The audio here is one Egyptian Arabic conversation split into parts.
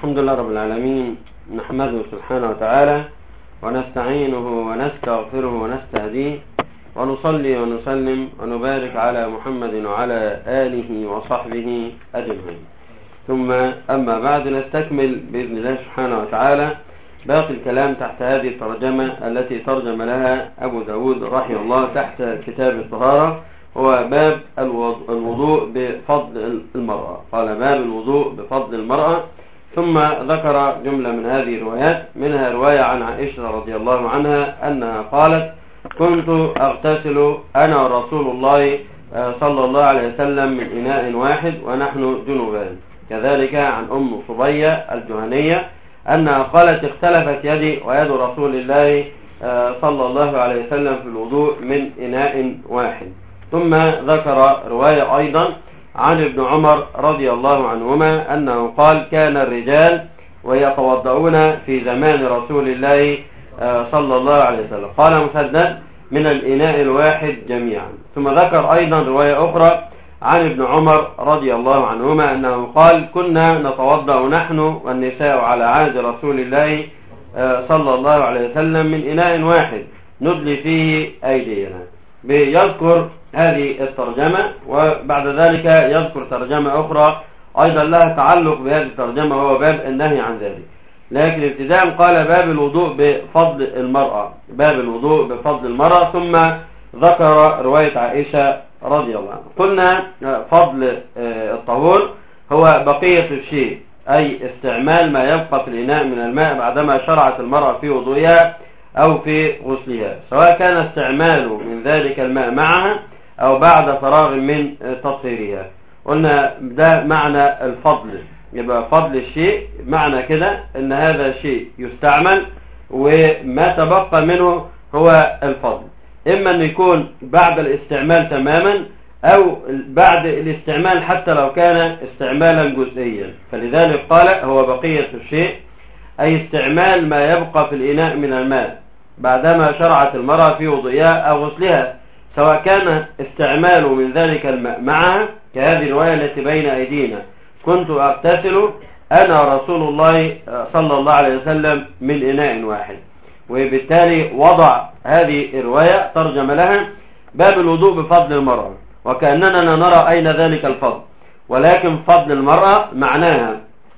الحمد لله رب العالمين نحمده سبحانه وتعالى ونستعينه ونستغفره ونستهديه ونصلي ونسلم ونبارك على محمد وعلى آله وصحبه أجمعين ثم أما بعد نستكمل بإذن الله سبحانه وتعالى باقي الكلام تحت هذه الترجمة التي ترجم لها أبو داود رحمه الله تحت كتاب الطهارة هو باب الوضوء بفضل المرأة قال باب الوضوء بفضل المرأة ثم ذكر جملة من هذه الروايات منها رواية عن عائشة رضي الله عنها أنها قالت كنت أغتسل أنا ورسول الله صلى الله عليه وسلم من إناء واحد ونحن جنوبان كذلك عن أم صبية الجهنية أنها قالت اختلفت يدي ويد رسول الله صلى الله عليه وسلم في الوضوء من إناء واحد ثم ذكر رواية أيضا عن ابن عمر رضي الله عنهما أنه قال كان الرجال ويتوضؤون في زمان رسول الله صلى الله عليه وسلم قال مسدد من الإناء الواحد جميعا ثم ذكر أيضا رواية أخرى عن ابن عمر رضي الله عنهما أنه قال كنا نتوضأ نحن والنساء على عهد رسول الله صلى الله عليه وسلم من إناء واحد ندلي فيه أيدينا بيذكر هذه الترجمة وبعد ذلك يذكر ترجمة أخرى أيضا لها تعلق بهذه الترجمة وهو باب النهي عن ذلك لكن ابتداء قال باب الوضوء بفضل المرأة باب الوضوء بفضل المرأة ثم ذكر رواية عائشة رضي الله عنها قلنا فضل الطهور هو بقية الشيء أي استعمال ما يبقى في الإناء من الماء بعدما شرعت المرأة في وضوئها أو في غسلها سواء كان استعمال من ذلك الماء معها أو بعد فراغ من تطهيرها قلنا ده معنى الفضل يبقى فضل الشيء معنى كده ان هذا شيء يستعمل وما تبقى منه هو الفضل اما ان يكون بعد الاستعمال تماما او بعد الاستعمال حتى لو كان استعمالا جزئيا فلذلك قال هو بقية الشيء اي استعمال ما يبقى في الاناء من الماء بعدما شرعت المرأة في وضوئها او غسلها سواء كان استعمال من ذلك الماء معها كهذه الرواية التي بين ايدينا كنت اغتسل انا رسول الله صلى الله عليه وسلم من اناء واحد وبالتالي وضع هذه الرواية ترجم لها باب الوضوء بفضل المرأة وكأننا نرى أين ذلك الفضل ولكن فضل المرأة معناها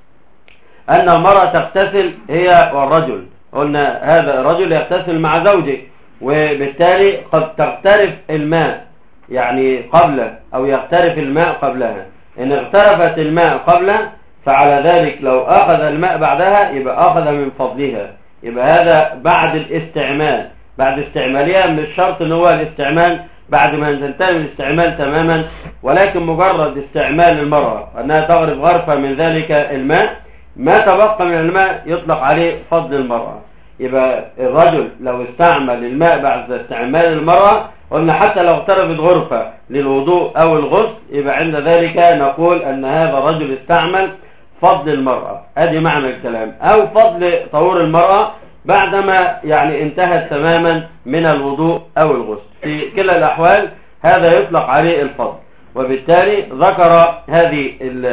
أن المرأة تغتسل هي والرجل قلنا هذا الرجل يغتسل مع زوجه وبالتالي قد تغترف الماء يعني قبله أو يغترف الماء قبلها إن اغترفت الماء قبله فعلى ذلك لو أخذ الماء بعدها يبقى أخذ من فضلها يبقى هذا بعد الاستعمال بعد استعمالها من الشرط ان هو الاستعمال بعد ما تنتهي من الاستعمال تماما ولكن مجرد استعمال المرأة أنها تغرف غرفة من ذلك الماء ما تبقى من الماء يطلق عليه فضل المرأة يبقى الرجل لو استعمل الماء بعد استعمال المرأة قلنا حتى لو اقتربت غرفة للوضوء أو الغسل يبقى عند ذلك نقول أن هذا الرجل استعمل فضل المرأة ادي معنى الكلام او فضل طهور المرأة بعدما يعني انتهت تماما من الوضوء او الغسل في كلا الاحوال هذا يطلق عليه الفضل وبالتالي ذكر هذه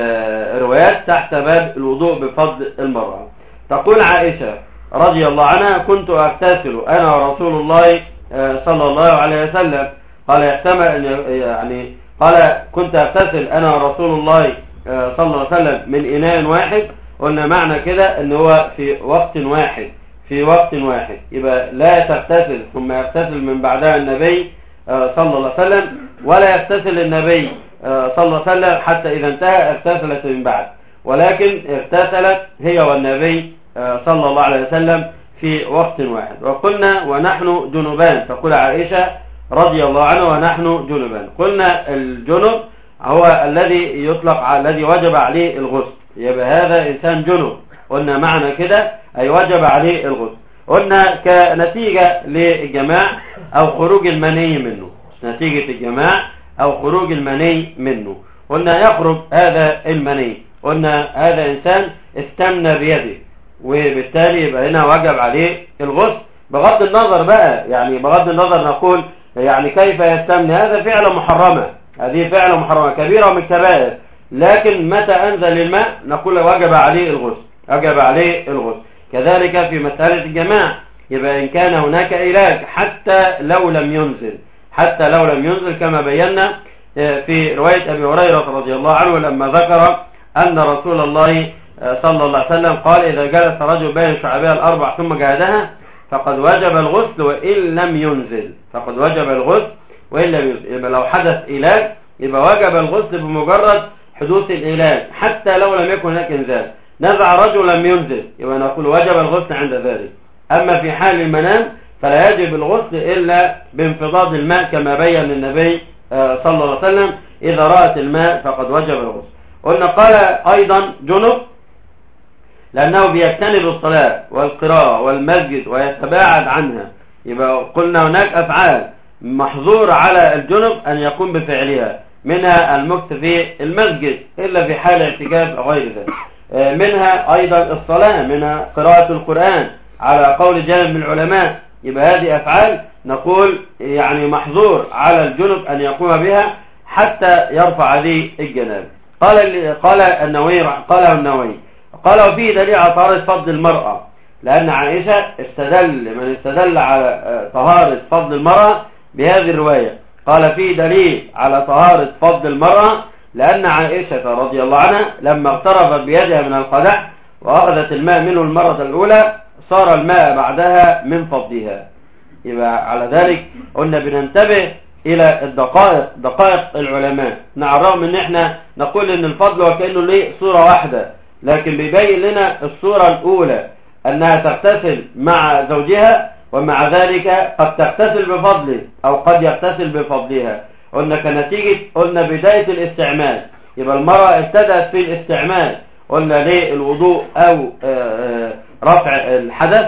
الروايات تحت باب الوضوء بفضل المرأة تقول عائشة رضي الله عنها كنت اغتسل انا ورسول الله صلى الله عليه وسلم قال يحتمل يعني قال كنت اغتسل انا ورسول الله صلى الله عليه وسلم من إناء واحد قلنا معنى كده ان هو في وقت واحد في وقت واحد يبقى لا تغتسل ثم يغتسل من بعدها النبي صلى الله عليه وسلم ولا يغتسل النبي صلى الله عليه وسلم حتى إذا انتهى اغتسلت من بعد ولكن اغتسلت هي والنبي صلى الله عليه وسلم في وقت واحد وقلنا ونحن جنبان تقول عائشة رضي الله عنه ونحن جنبان قلنا الجنب هو الذي يطلق على الذي وجب عليه الغسل يبقى هذا إنسان جنب قلنا معنى كده أي وجب عليه الغسل قلنا كنتيجة للجماع أو خروج المني منه نتيجة الجماع أو خروج المني منه قلنا يخرج هذا المني قلنا هذا إنسان استمنى بيده وبالتالي يبقى هنا وجب عليه الغسل بغض النظر بقى يعني بغض النظر نقول يعني كيف يستمني هذا فعل محرمة هذه فعل محرمة كبيرة من الكبائر لكن متى أنزل الماء نقول وجب عليه الغسل وجب عليه الغسل كذلك في مسألة الجماع يبقى إن كان هناك علاج حتى لو لم ينزل حتى لو لم ينزل كما بينا في رواية أبي هريرة رضي الله عنه لما ذكر أن رسول الله صلى الله عليه وسلم قال إذا جلس رجل بين شعبها الأربع ثم جاهدها فقد وجب الغسل وإن لم ينزل فقد وجب الغسل وإن لم ينزل يبقى لو حدث علاج يبقى وجب الغسل بمجرد حدوث العلاج حتى لو لم يكن هناك انزال نزع رجل لم ينزل يبقى نقول وجب الغسل عند ذلك أما في حال المنام فلا يجب الغسل إلا بانفضاض الماء كما بين النبي صلى الله عليه وسلم إذا رأت الماء فقد وجب الغسل قلنا قال أيضا جنب لأنه بيجتنب الصلاة والقراءة والمسجد ويتباعد عنها يبقى قلنا هناك أفعال محظور على الجنب أن يقوم بفعلها منها المكت في المسجد إلا في حال اعتكاف أو غير ذلك منها أيضا الصلاة منها قراءة القرآن على قول جانب من العلماء يبقى هذه أفعال نقول يعني محظور على الجنب أن يقوم بها حتى يرفع هذه الجناب قال قال النووي قاله النووي قال وفيه دليل على طهارة فضل المرأة لأن عائشة استدل من استدل على طهارة فضل المرأة بهذه الرواية قال فيه دليل على طهارة فضل المرأة لأن عائشة رضي الله عنها لما اقتربت بيدها من القدح وأخذت الماء منه المرة الأولى صار الماء بعدها من فضلها يبقى على ذلك قلنا بننتبه الى الدقائق دقائق العلماء نعرفهم ان احنا نقول ان الفضل وكأنه ليه صورة واحدة لكن بيبين لنا الصورة الاولى انها تغتسل مع زوجها ومع ذلك قد تغتسل بفضله او قد يغتسل بفضلها قلنا كنتيجة قلنا بداية الاستعمال يبقى المرأة ابتدأت في الاستعمال قلنا ليه الوضوء او رفع الحدث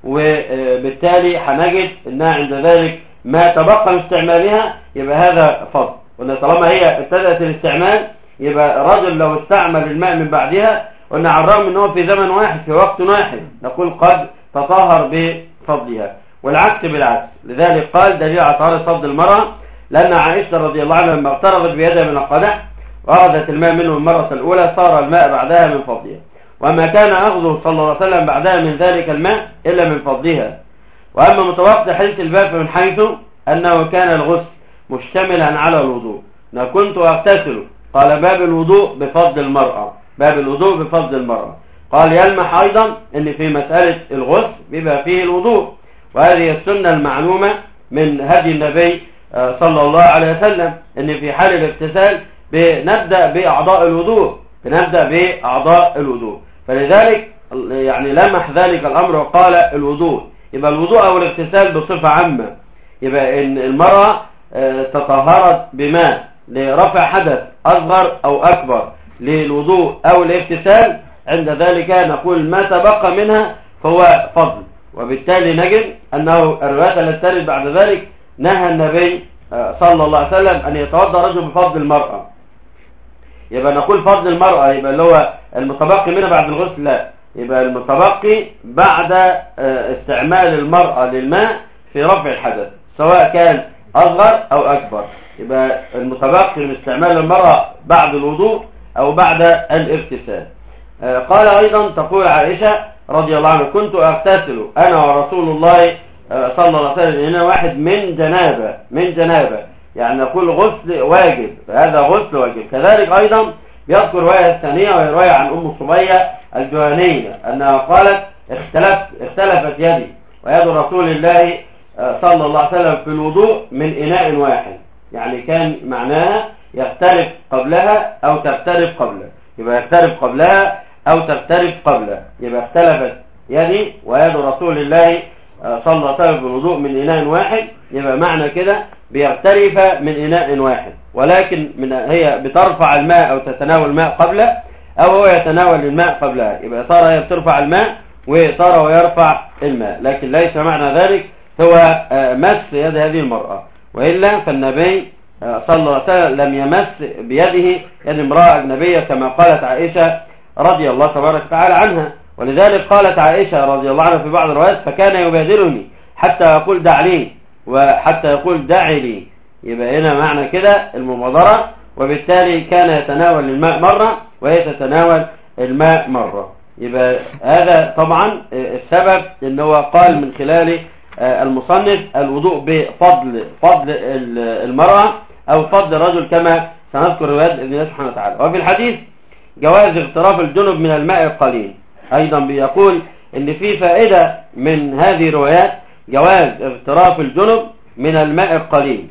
وبالتالي هنجد انها عند ذلك ما تبقى من استعمالها يبقى هذا فضل قلنا طالما هي ابتدأت الاستعمال يبقى الرجل لو استعمل الماء من بعدها قلنا على الرغم ان هو في زمن واحد في وقت واحد نقول قد تطهر بفضلها والعكس بالعكس لذلك قال دليل على طهارة فضل المرأة لأن عائشة رضي الله عنها لما اقتربت بيدها من القدح وأخذت الماء منه المرة الأولى صار الماء بعدها من فضلها وما كان أخذه صلى الله عليه وسلم بعدها من ذلك الماء إلا من فضلها وأما متوقع حديث الباب من حيث أنه كان الغسل مشتملا على الوضوء أنا كنت أغتسل قال باب الوضوء بفضل المرأة باب الوضوء بفضل المرأة قال يلمح أيضا أن في مسألة الغسل بيبقى فيه الوضوء وهذه السنة المعلومة من هدي النبي صلى الله عليه وسلم أن في حال الاغتسال بنبدأ بأعضاء الوضوء بنبدأ بأعضاء الوضوء فلذلك يعني لمح ذلك الأمر وقال الوضوء يبقى الوضوء أو الاغتسال بصفة عامة يبقى إن المرأة تطهرت بماء لرفع حدث أصغر أو أكبر للوضوء أو الاغتسال عند ذلك نقول ما تبقى منها فهو فضل وبالتالي نجد أنه الروايات التي ترد بعد ذلك نهى النبي صلى الله عليه وسلم أن يتوضا رجل بفضل المرأة يبقى نقول فضل المرأة يبقى اللي هو المتبقي منها بعد الغسل لا يبقى المتبقي بعد استعمال المرأة للماء في رفع الحدث سواء كان أصغر أو أكبر يبقى المتبقي من استعمال المرأة بعد الوضوء أو بعد الاغتسال قال أيضا تقول عائشة رضي الله عنها كنت أغتسل أنا ورسول الله صلى الله عليه وسلم هنا واحد من جنابة من جنابة يعني نقول غسل واجب هذا غسل واجب كذلك أيضا يذكر رواية الثانية وهي رواية عن أم صبية الجهنية أنها قالت اختلف اختلفت يدي ويد رسول الله صلى الله عليه وسلم في الوضوء من إناء واحد يعني كان معناها يختلف قبلها أو تختلف قبلها يبقى يختلف قبلها أو تختلف قبلها يبقى اختلفت يدي ويد رسول الله صلى الله عليه وسلم في الوضوء من إناء واحد يبقى معنى كده بيختلف من إناء واحد ولكن من هي بترفع الماء أو تتناول الماء قبله أو هو يتناول الماء قبلها يبقى صار هي بترفع الماء وصار ويرفع الماء لكن ليس معنى ذلك هو مس يد هذه المرأة وإلا فالنبي صلى الله عليه وسلم لم يمس بيده يد امرأة أجنبية كما قالت عائشة رضي الله تبارك وتعالى عنها ولذلك قالت عائشة رضي الله عنها في بعض الروايات فكان يبادرني حتى يقول دع لي وحتى يقول دعي لي يبقى هنا معنى كده المبادرة وبالتالي كان يتناول الماء مرة وهي تتناول الماء مرة يبقى هذا طبعا السبب ان هو قال من خلال المصنف الوضوء بفضل فضل المرأة او فضل الرجل كما سنذكر روايات بإذن الله سبحانه وتعالى وفي الحديث جواز اغتراف الجنب من الماء القليل ايضا بيقول ان في فائدة من هذه الروايات جواز اغتراف الجنب من الماء القليل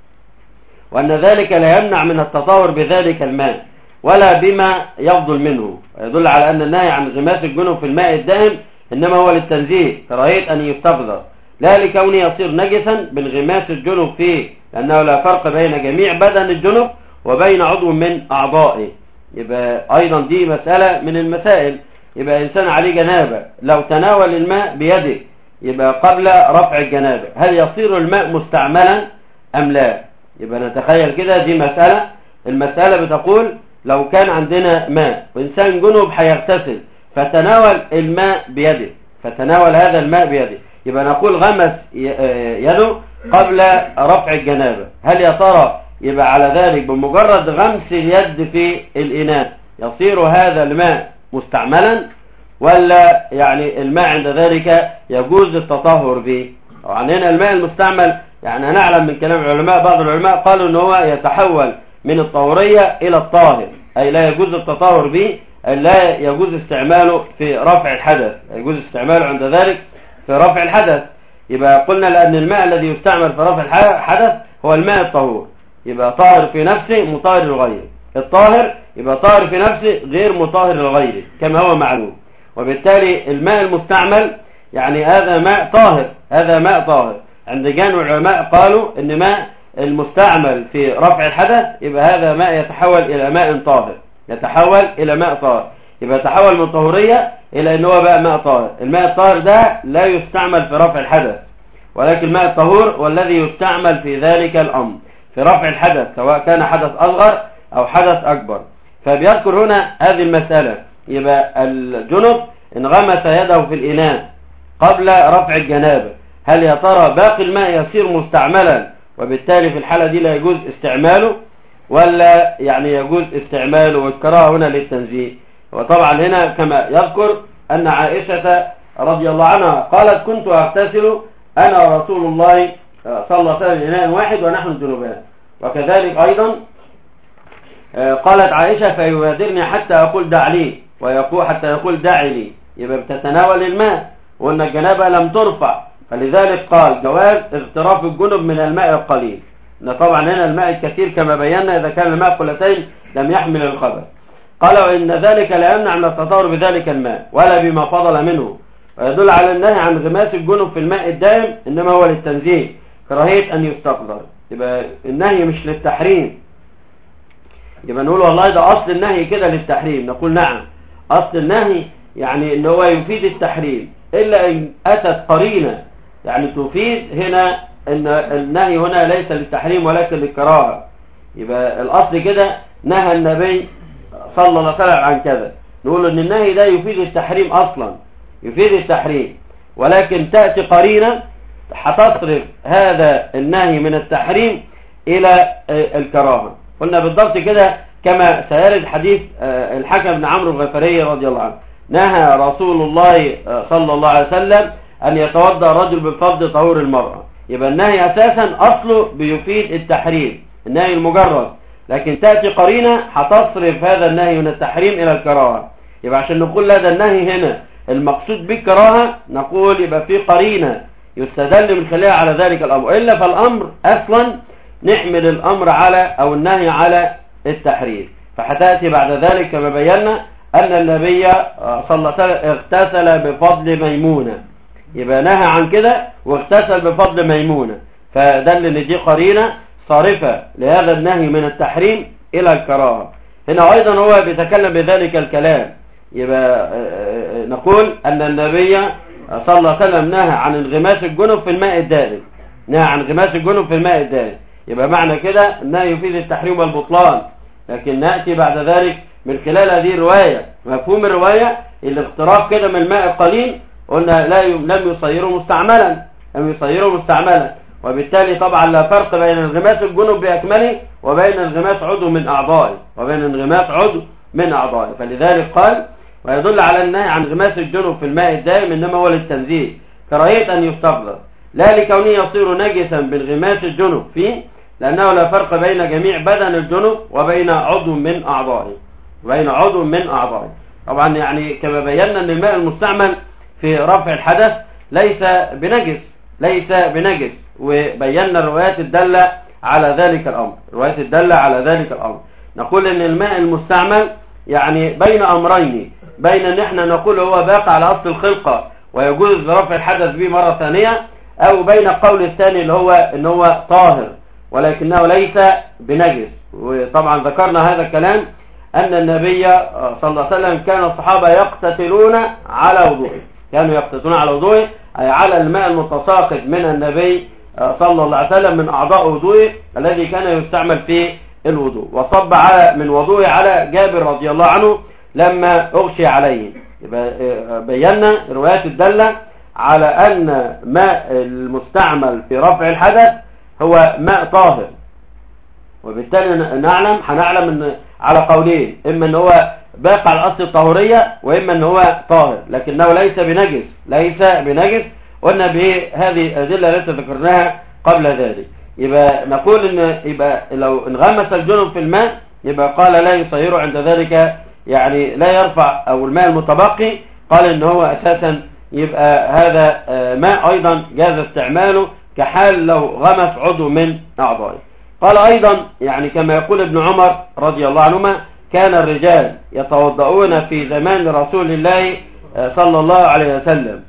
وأن ذلك لا يمنع من التطور بذلك الماء ولا بما يفضل منه يدل على أن النهي عن غماس الجنب في الماء الدائم إنما هو للتنزيه كراهية أن يستفضل لا لكونه يصير نجسا بالغماس الجنب فيه لأنه لا فرق بين جميع بدن الجنب وبين عضو من أعضائه يبقى أيضا دي مسألة من المسائل يبقى إنسان عليه جنابة لو تناول الماء بيده يبقى قبل رفع الجنابة هل يصير الماء مستعملا أم لا يبقى نتخيل كده دي مسألة المسألة بتقول لو كان عندنا ماء وإنسان جنوب هيغتسل فتناول الماء بيده فتناول هذا الماء بيده يبقى نقول غمس يده قبل رفع الجنابة هل يا ترى يبقى على ذلك بمجرد غمس اليد في الإناء يصير هذا الماء مستعملا ولا يعني الماء عند ذلك يجوز التطهر به طبعا هنا الماء المستعمل يعني نعلم من كلام العلماء بعض العلماء قالوا ان هو يتحول من الطهورية الى الطاهر اي لا يجوز التطهر به أي لا يجوز استعماله في رفع الحدث يجوز استعماله عند ذلك في رفع الحدث يبقى قلنا لأن الماء الذي يستعمل في رفع الحدث هو الماء الطهور يبقى طاهر في نفسه مطهر للغير الطاهر يبقى طاهر في نفسه غير مطهر للغير كما هو معلوم وبالتالي الماء المستعمل يعني هذا ماء طاهر هذا ماء طاهر عند جانب العلماء قالوا ان ماء المستعمل في رفع الحدث يبقى هذا ماء يتحول الى ماء طاهر يتحول الى ماء طاهر يبقى يتحول من طهورية الى ان هو بقى ماء طاهر الماء الطاهر ده لا يستعمل في رفع الحدث ولكن الماء الطهور والذي يستعمل في ذلك الامر في رفع الحدث سواء كان حدث اصغر او حدث اكبر فبيذكر هنا هذه المسألة يبقى الجنب ان غمس يده في الاناء قبل رفع الجنابه هل يا ترى باقي الماء يصير مستعملا وبالتالي في الحالة دي لا يجوز استعماله ولا يعني يجوز استعماله والكراهه هنا للتنزيه وطبعا هنا كما يذكر أن عائشة رضي الله عنها قالت كنت أغتسل أنا ورسول الله صلى الله عليه وسلم إناء واحد ونحن جنوبان وكذلك أيضا قالت عائشة فيبادرني حتى أقول دع لي ويقول حتى يقول دع لي يبقى بتتناول الماء وأن الجنابة لم ترفع فلذلك قال جواز اغتراف الجنب من الماء القليل ان طبعا هنا الماء الكثير كما بينا اذا كان الماء قلتين لم يحمل الخبر قال وان ذلك لا يمنع من التطهر بذلك الماء ولا بما فضل منه ويدل على النهي عن غماس الجنب في الماء الدائم انما هو للتنزيه كراهيه ان يستقدر يبقى النهي مش للتحريم يبقى نقول والله ده اصل النهي كده للتحريم نقول نعم اصل النهي يعني ان هو يفيد التحريم الا ان اتت قرينه يعني تفيد هنا ان النهي هنا ليس للتحريم ولكن للكراهه يبقى الاصل كده نهى النبي صلى الله عليه وسلم عن كذا نقول ان النهي ده يفيد التحريم اصلا يفيد التحريم ولكن تأتي قرينة هتصرف هذا النهي من التحريم الى الكراهه قلنا بالضبط كده كما سيرد حديث الحكم بن عمرو الغفاري رضي الله عنه نهى رسول الله صلى الله عليه وسلم أن يتوضأ الرجل بفضل طهور المرأة يبقى النهي أساسا أصله بيفيد التحريم النهي المجرد لكن تأتي قرينة هتصرف هذا النهي من التحريم إلى الكراهة يبقى عشان نقول لا ده النهي هنا المقصود بالكراهة نقول يبقى في قرينة يستدل من خلالها على ذلك الأمر إلا فالأمر أصلا نحمل الأمر على أو النهي على التحريم فحتأتي بعد ذلك كما بينا أن النبي صلى الله عليه وسلم اغتسل بفضل ميمونة يبقى نهى عن كده واغتسل بفضل ميمونة فدل ان دي قرينة صارفة لهذا النهي من التحريم الى الكراهة هنا ايضا هو بيتكلم بذلك الكلام يبقى نقول ان النبي صلى الله عليه وسلم نهى عن انغماس الجنب في الماء الدائم نهى عن انغماس الجنب في الماء الدائم يبقى معنى كده النهي يفيد التحريم والبطلان لكن نأتي بعد ذلك من خلال هذه الرواية مفهوم الرواية الاغتراف كده من الماء القليل قلنا لا ي... لم يصيره مستعملا لم يصيره مستعملا وبالتالي طبعا لا فرق بين انغماس الجنب بأكمله وبين انغماس عضو من أعضائه وبين انغماس عضو من أعضائه فلذلك قال ويدل على النهي عن غماس الجنب في الماء الدائم إنما هو للتنزيه كراهية أن يستقذر لا لكونه يصير نجسا بالغماس الجنب فيه لأنه لا فرق بين جميع بدن الجنب وبين عضو من أعضائه بين عضو من أعضائه طبعا يعني كما بينا أن الماء المستعمل في رفع الحدث ليس بنجس ليس بنجس وبينا الروايات الدالة على ذلك الأمر الروايات الدالة على ذلك الأمر نقول أن الماء المستعمل يعني بين أمرين بين أن احنا نقول هو باقي على أصل الخلقة ويجوز رفع الحدث به مرة ثانية أو بين القول الثاني اللي هو أن هو طاهر ولكنه ليس بنجس وطبعا ذكرنا هذا الكلام أن النبي صلى الله عليه وسلم كان الصحابة يقتتلون على وضوءه كانوا يقتتلون على وضوءه أي على الماء المتساقط من النبي صلى الله عليه وسلم من أعضاء وضوءه الذي كان يستعمل في الوضوء وصب على من وضوءه على جابر رضي الله عنه لما أغشي عليه بينا روايات الدالة على أن ماء المستعمل في رفع الحدث هو ماء طاهر وبالتالي نعلم هنعلم ان على قولين اما ان هو باقي على الاصل الطهورية واما ان هو طاهر لكنه ليس بنجس ليس بنجس قلنا بهذه الادله التي ذكرناها قبل ذلك يبقى نقول ان يبقى لو انغمس الجنب في الماء يبقى قال لا يصير عند ذلك يعني لا يرفع او الماء المتبقي قال ان هو اساسا يبقى هذا ماء ايضا جاز استعماله كحال لو غمس عضو من اعضائه قال ايضا يعني كما يقول ابن عمر رضي الله عنهما كان الرجال يتوضؤون في زمان رسول الله صلى الله عليه وسلم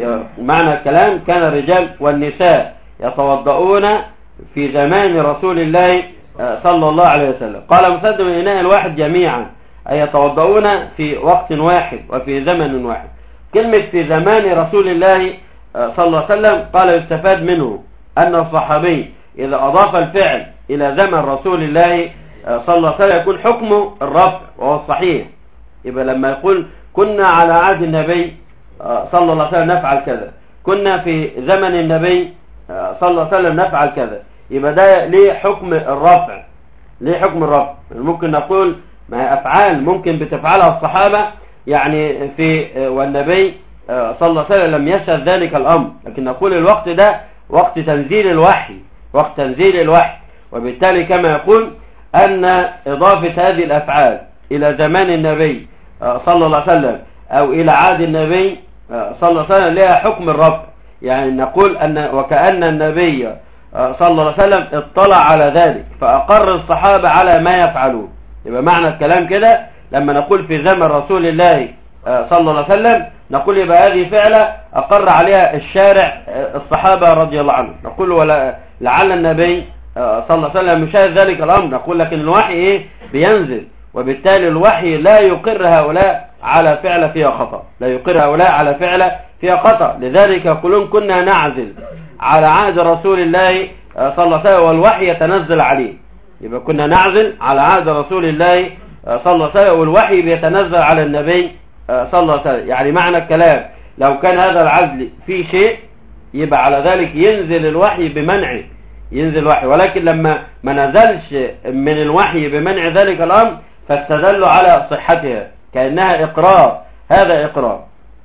معنى الكلام كان الرجال والنساء يتوضؤون في زمان رسول الله صلى الله عليه وسلم قال مسدد من إناء الواحد جميعا أي يتوضؤون في وقت واحد وفي زمن واحد كلمة في زمان رسول الله صلى الله عليه وسلم قال يستفاد منه أن الصحابي إذا أضاف الفعل إلى زمن رسول الله صلى الله عليه وسلم يكون حكمه الرفع وهو الصحيح يبقى لما يقول كنا على عهد النبي صلى الله عليه وسلم نفعل كذا كنا في زمن النبي صلى الله عليه وسلم نفعل كذا يبقى ده ليه حكم الرفع ليه حكم الرفع ممكن نقول ما هي أفعال ممكن بتفعلها الصحابة يعني في والنبي صلى الله عليه وسلم لم يشهد ذلك الأمر لكن نقول الوقت ده وقت تنزيل الوحي وقت تنزيل الوحي وبالتالي كما يقول أن إضافة هذه الأفعال إلى زمان النبي صلى الله عليه وسلم أو إلى عهد النبي صلى الله عليه وسلم لها حكم الرفع يعني نقول أن وكأن النبي صلى الله عليه وسلم اطلع على ذلك فأقر الصحابة على ما يفعلون يبقى معنى الكلام كده لما نقول في زمن رسول الله صلى الله عليه وسلم نقول يبقى هذه فعلة أقر عليها الشارع الصحابة رضي الله عنهم نقول ولا لعل النبي صلى الله عليه وسلم يشاهد ذلك الأمر نقول لكن الوحي إيه بينزل وبالتالي الوحي لا يقر هؤلاء على فعل فيها خطأ لا يقر هؤلاء على فعل فيها خطأ لذلك يقولون كنا نعزل على عهد رسول الله صلى الله عليه وسلم والوحي يتنزل عليه يبقى كنا نعزل على عهد رسول الله صلى الله عليه وسلم والوحي بيتنزل على النبي صلى الله عليه وسلم يعني معنى الكلام لو كان هذا العزل فيه شيء يبقى على ذلك ينزل الوحي بمنعه ينزل الوحي ولكن لما ما نزلش من الوحي بمنع ذلك الأمر فاستدلوا على صحتها كأنها إقرار هذا إقرار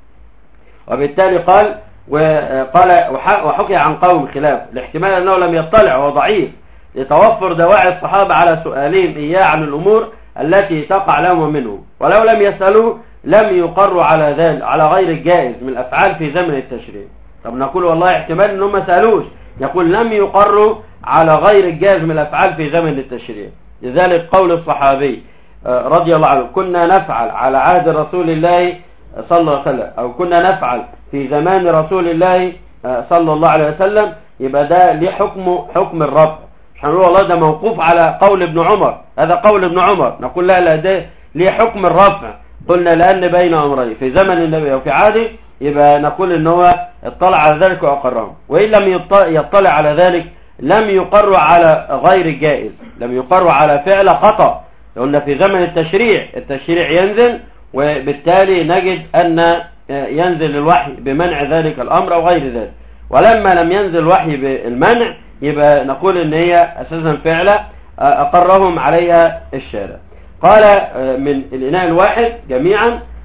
وبالتالي قال وقال وحكي عن قوم خلاف الاحتمال أنه لم يطلع وهو ضعيف لتوفر دواعي الصحابة على سؤالهم إياه عن الأمور التي تقع لهم ومنهم ولو لم يسألوا لم يقروا على ذلك على غير الجائز من الأفعال في زمن التشريع طب نقول والله احتمال أنهم ما سألوش يقول لم يقروا على غير الجائز من الأفعال في زمن التشريع لذلك قول الصحابي رضي الله عنه كنا نفعل على عهد رسول الله صلى الله عليه وسلم أو كنا نفعل في زمان رسول الله صلى الله عليه وسلم يبقى ده ليه حكم حكم الرفع مش هنقول والله ده موقوف على قول ابن عمر هذا قول ابن عمر نقول لا لا ده ليه حكم الرفع قلنا لأن بين أمرين في زمن النبي وفي عهده يبقى نقول ان هو اطلع على ذلك وأقرهم وإن لم يطلع على ذلك لم يقر على غير الجائز لم يقر على فعل خطأ قلنا في زمن التشريع التشريع ينزل وبالتالي نجد أن ينزل الوحي بمنع ذلك الأمر أو غير ذلك ولما لم ينزل الوحي بالمنع يبقى نقول ان هي أساسا فعلة أقرهم عليها الشارع قال من الإناء الواحد جميعا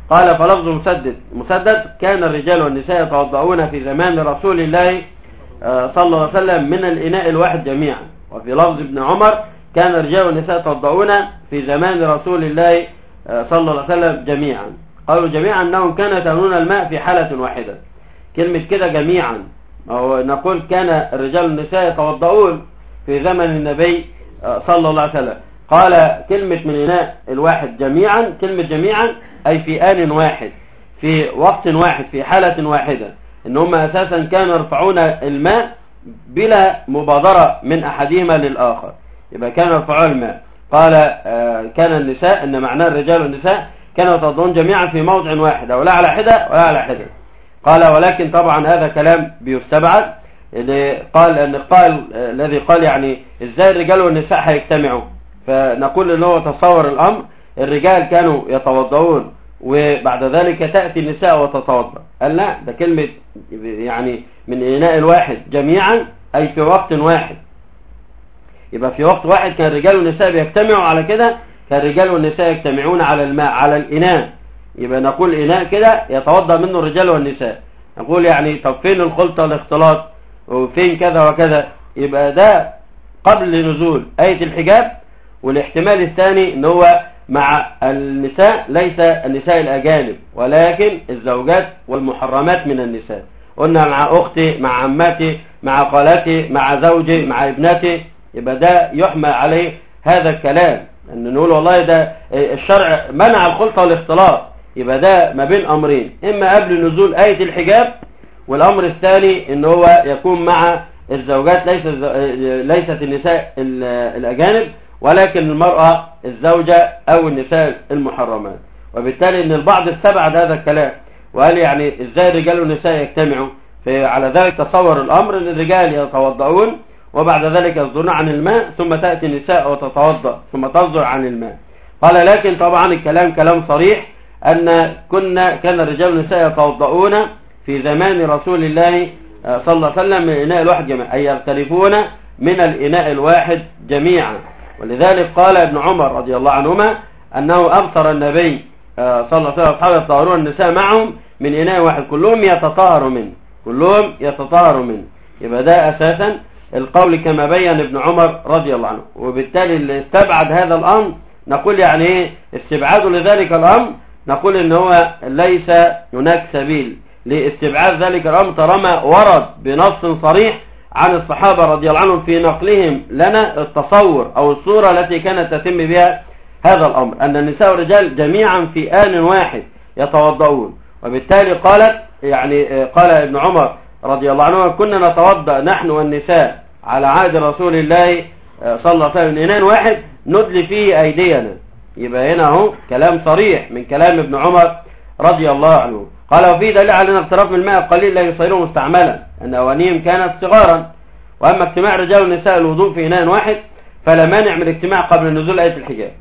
قال فلفظ مسدد مسدد كان الرجال والنساء يتوضؤون في زمان رسول الله آه، صلى الله عليه وسلم من الإناء الواحد جميعا وفي لفظ ابن عمر كان الرجال والنساء يتوضؤون في زمان رسول الله آه، صلى الله عليه وسلم جميعا قالوا جميعا أنهم كانوا يتنون الماء في حالة واحدة كلمة كده جميعا أو نقول كان الرجال والنساء يتوضؤون في زمن النبي آه، صلى الله عليه وسلم قال كلمة من إناء الواحد جميعا كلمة جميعا أي في آن واحد في وقت واحد في حالة واحدة إن هم أساسا كانوا يرفعون الماء بلا مبادرة من أحدهما للآخر يبقى كانوا يرفعون الماء قال آه، كان النساء إن معناه الرجال والنساء كانوا يتوضؤون جميعا في موضع واحد أو لا على حدة ولا على حدة قال ولكن طبعا هذا كلام بيستبعد اللي قال ان قال الذي قال يعني ازاي الرجال والنساء هيجتمعوا فنقول ان هو تصور الامر الرجال كانوا يتوضؤون وبعد ذلك تأتي النساء وتتوضا قال لا ده كلمة يعني من إناء الواحد جميعا أي في وقت واحد يبقى في وقت واحد كان الرجال والنساء بيجتمعوا على كده كان الرجال والنساء يجتمعون على الماء على الإناء يبقى نقول إناء كده يتوضا منه الرجال والنساء نقول يعني طب فين الخلطة والاختلاط وفين كذا وكذا يبقى ده قبل نزول آية الحجاب والاحتمال الثاني ان هو مع النساء ليس النساء الأجانب ولكن الزوجات والمحرمات من النساء قلنا مع أختي مع عمتي مع خالتي مع زوجي مع ابنتي يبقى ده يحمل عليه هذا الكلام ان نقول والله ده الشرع منع الخلطة والاختلاط يبقى ده ما بين أمرين إما قبل نزول آية الحجاب والأمر الثاني ان هو يكون مع الزوجات ليس ليست النساء الأجانب ولكن المرأة الزوجة أو النساء المحرمات وبالتالي ان البعض استبعد هذا الكلام وقال يعني ازاي الرجال والنساء يجتمعوا فعلى ذلك تصور الأمر ان الرجال يتوضؤون وبعد ذلك يصدرون عن الماء ثم تأتي النساء وتتوضأ ثم تصدر عن الماء قال لكن طبعا الكلام كلام صريح أن كنا كان الرجال والنساء يتوضؤون في زمان رسول الله صلى الله عليه وسلم من الإناء الواحد جميعا أي يختلفون من الإناء الواحد جميعا ولذلك قال ابن عمر رضي الله عنهما أنه أبصر النبي صلى الله عليه وسلم أصحابه يطهرون النساء معهم من إناء واحد كلهم يتطهروا منه كلهم يتطهروا منه يبقى ده أساسا القول كما بين ابن عمر رضي الله عنه وبالتالي اللي استبعد هذا الأمر نقول يعني ايه استبعاده لذلك الأمر نقول ان هو ليس هناك سبيل لاستبعاد ذلك الأمر طالما ورد بنص صريح عن الصحابة رضي الله عنهم في نقلهم لنا التصور أو الصورة التي كانت تتم بها هذا الأمر أن النساء والرجال جميعا في آن واحد يتوضؤون وبالتالي قالت يعني قال ابن عمر رضي الله عنه كنا نتوضأ نحن والنساء على عهد رسول الله صلى الله عليه وسلم إنان واحد ندلي فيه أيدينا يبقى هنا اهو كلام صريح من كلام ابن عمر رضي الله عنه قال وفي دليل على ان اقتراف من الماء القليل لا يصيره مستعملا ان اوانيهم كانت صغارا واما اجتماع الرجال والنساء الوضوء في اناء واحد فلا مانع من الاجتماع قبل نزول ايه الحجاب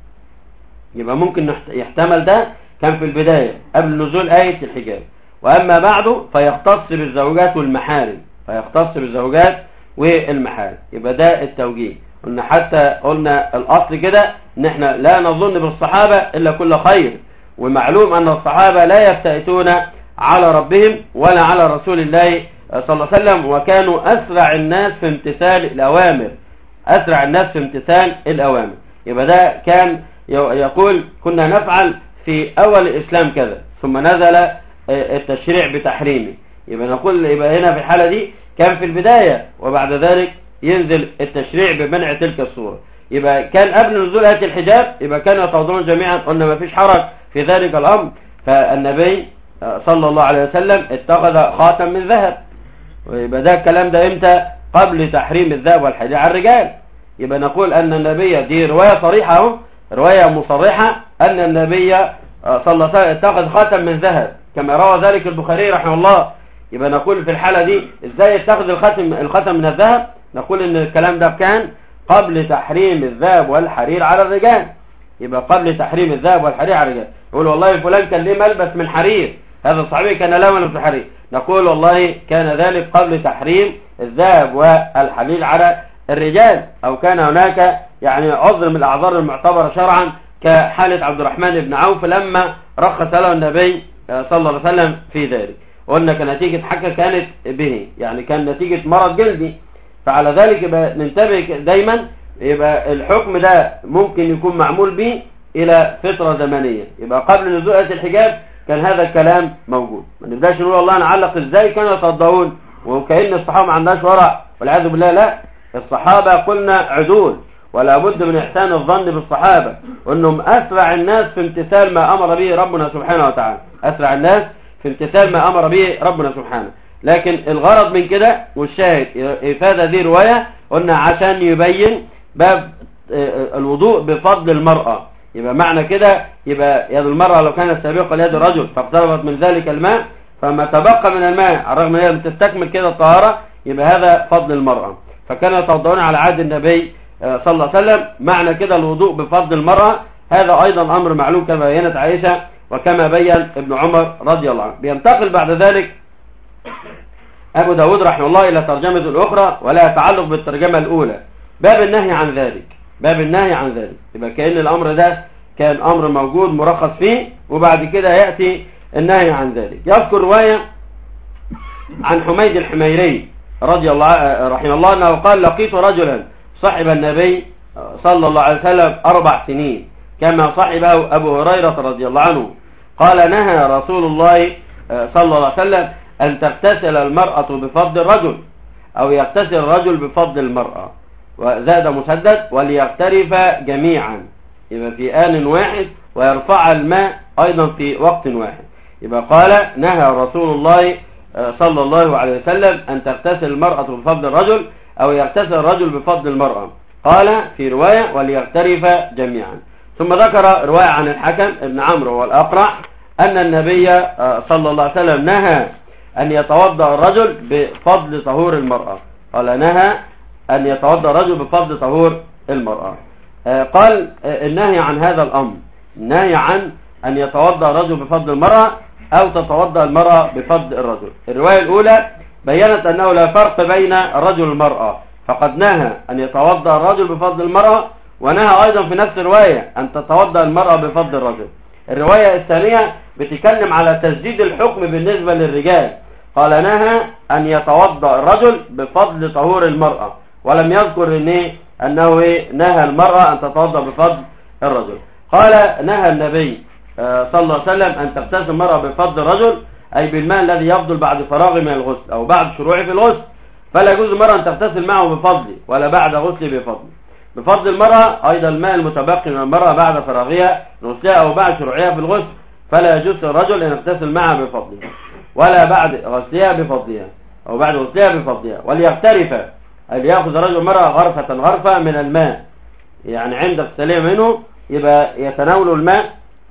يبقى ممكن يحتمل ده كان في البداية قبل نزول آية الحجاب وأما بعده فيختص بالزوجات والمحارم فيختص بالزوجات والمحارم يبقى ده التوجيه قلنا حتى قلنا الأصل كده ان احنا لا نظن بالصحابة إلا كل خير ومعلوم أن الصحابة لا يفتئتون على ربهم ولا على رسول الله صلى الله عليه وسلم وكانوا أسرع الناس في امتثال الأوامر أسرع الناس في امتثال الأوامر يبقى ده كان يقول كنا نفعل في أول الإسلام كذا ثم نزل التشريع بتحريمه يبقى نقول يبقى هنا في الحالة دي كان في البداية وبعد ذلك ينزل التشريع بمنع تلك الصورة يبقى كان قبل نزول آية الحجاب يبقى كانوا يتوضون جميعا قلنا ما فيش حرج في ذلك الأمر فالنبي صلى الله عليه وسلم اتخذ خاتم من ذهب ويبقى ده الكلام ده امتى قبل تحريم الذهب والحديد على الرجال يبقى نقول أن النبي دي رواية صريحة اهو رواية مصرحة أن النبي صلى الله عليه وسلم اتخذ خاتم من ذهب كما روى ذلك البخاري رحمه الله يبقى نقول في الحالة دي ازاي يتخذ الخاتم الخاتم من الذهب نقول ان الكلام ده كان قبل تحريم الذهب والحرير على الرجال يبقى قبل تحريم الذهب والحرير على الرجال يقول والله فلان كان ليه ملبس من حرير هذا الصحابي كان لا ملبس من حرير نقول والله كان ذلك قبل تحريم الذهب والحرير على الرجال او كان هناك يعني عذر من الاعذار المعتبرة شرعا كحالة عبد الرحمن بن عوف لما رخص له النبي صلى الله عليه وسلم في ذلك قلنا كنتيجة حاجة كانت به يعني كان نتيجة مرض جلدي فعلى ذلك يبقى ننتبه دايما يبقى الحكم ده ممكن يكون معمول به الى فترة زمنية يبقى قبل نزول آية الحجاب كان هذا الكلام موجود ما نبداش نقول والله نعلق ازاي كانوا يتوضؤون وكأن الصحابة ما عندهاش ورع والعياذ بالله لا الصحابة قلنا عدول ولا بد من احسان الظن بالصحابة وانهم اسرع الناس في امتثال ما امر به ربنا سبحانه وتعالى اسرع الناس في امتثال ما امر به ربنا سبحانه لكن الغرض من كده والشاهد افادة دي رواية قلنا عشان يبين باب الوضوء بفضل المرأة يبقى معنى كده يبقى يد المرأة لو كانت سابقة ليد الرجل فاقتربت من ذلك الماء فما تبقى من الماء على الرغم من هي بتستكمل كده الطهارة يبقى هذا فضل المرأة فكانوا يتوضؤون على عهد النبي صلى الله عليه وسلم معنى كده الوضوء بفضل المرأة هذا أيضا أمر معلوم كما بينت عائشة وكما بين ابن عمر رضي الله عنه بينتقل بعد ذلك أبو داود رحمه الله إلى ترجمة الأخرى ولا يتعلق بالترجمة الأولى باب النهي عن ذلك باب النهي عن ذلك يبقى كأن الأمر ده كان أمر موجود مرخص فيه وبعد كده يأتي النهي عن ذلك يذكر رواية عن حميد الحميري رضي الله رحمه الله أنه قال لقيت رجلا صحب النبي صلى الله عليه وسلم أربع سنين كما صحبه أبو هريرة رضي الله عنه قال نهى رسول الله صلى الله عليه وسلم أن تغتسل المرأة بفضل الرجل أو يغتسل الرجل بفضل المرأة وزاد مسدد وليغترف جميعا يبقى في آن واحد ويرفع الماء أيضا في وقت واحد يبقى قال نهى رسول الله صلى الله عليه وسلم أن تغتسل المرأة بفضل الرجل أو يغتسل الرجل بفضل المرأة قال في رواية وليغترف جميعا ثم ذكر رواية عن الحكم ابن عمرو والأقرع أن النبي صلى الله عليه وسلم نهى أن يتوضأ الرجل بفضل طهور المرأة قال نهى أن يتوضأ الرجل بفضل طهور المرأة قال النهي عن هذا الأمر النهي عن أن يتوضأ الرجل بفضل المرأة أو تتوضأ المرأة بفضل الرجل الرواية الأولى بينت أنه لا فرق بين الرجل والمرأة فقد نهى أن يتوضأ الرجل بفضل المرأة ونهى أيضا في نفس الرواية أن تتوضأ المرأة بفضل الرجل الرواية الثانية بتتكلم على تسديد الحكم بالنسبة للرجال قال نهى أن يتوضأ الرجل بفضل طهور المرأة ولم يذكر إن أنه نهى المرأة أن تتوضأ بفضل الرجل قال نهى النبي صلى الله عليه وسلم أن تغتسل المرأة بفضل الرجل أي بالماء الذي يفضل بعد فراغه من الغسل أو بعد شروعه في الغسل فلا يجوز المرأة أن تغتسل معه بفضله ولا بعد غسله بفضله بفضل المرأة أيضا الماء المتبقي من المرأة بعد فراغها غسلها أو بعد شروعها في الغسل فلا يجوز للرجل أن يغتسل معها بفضله ولا بعد غسلها بفضلها أو بعد غسلها بفضلها وليغترف أي ليأخذ الرجل المرأة غرفة غرفة من الماء يعني عند اغتسالها منه يبقى يتناول الماء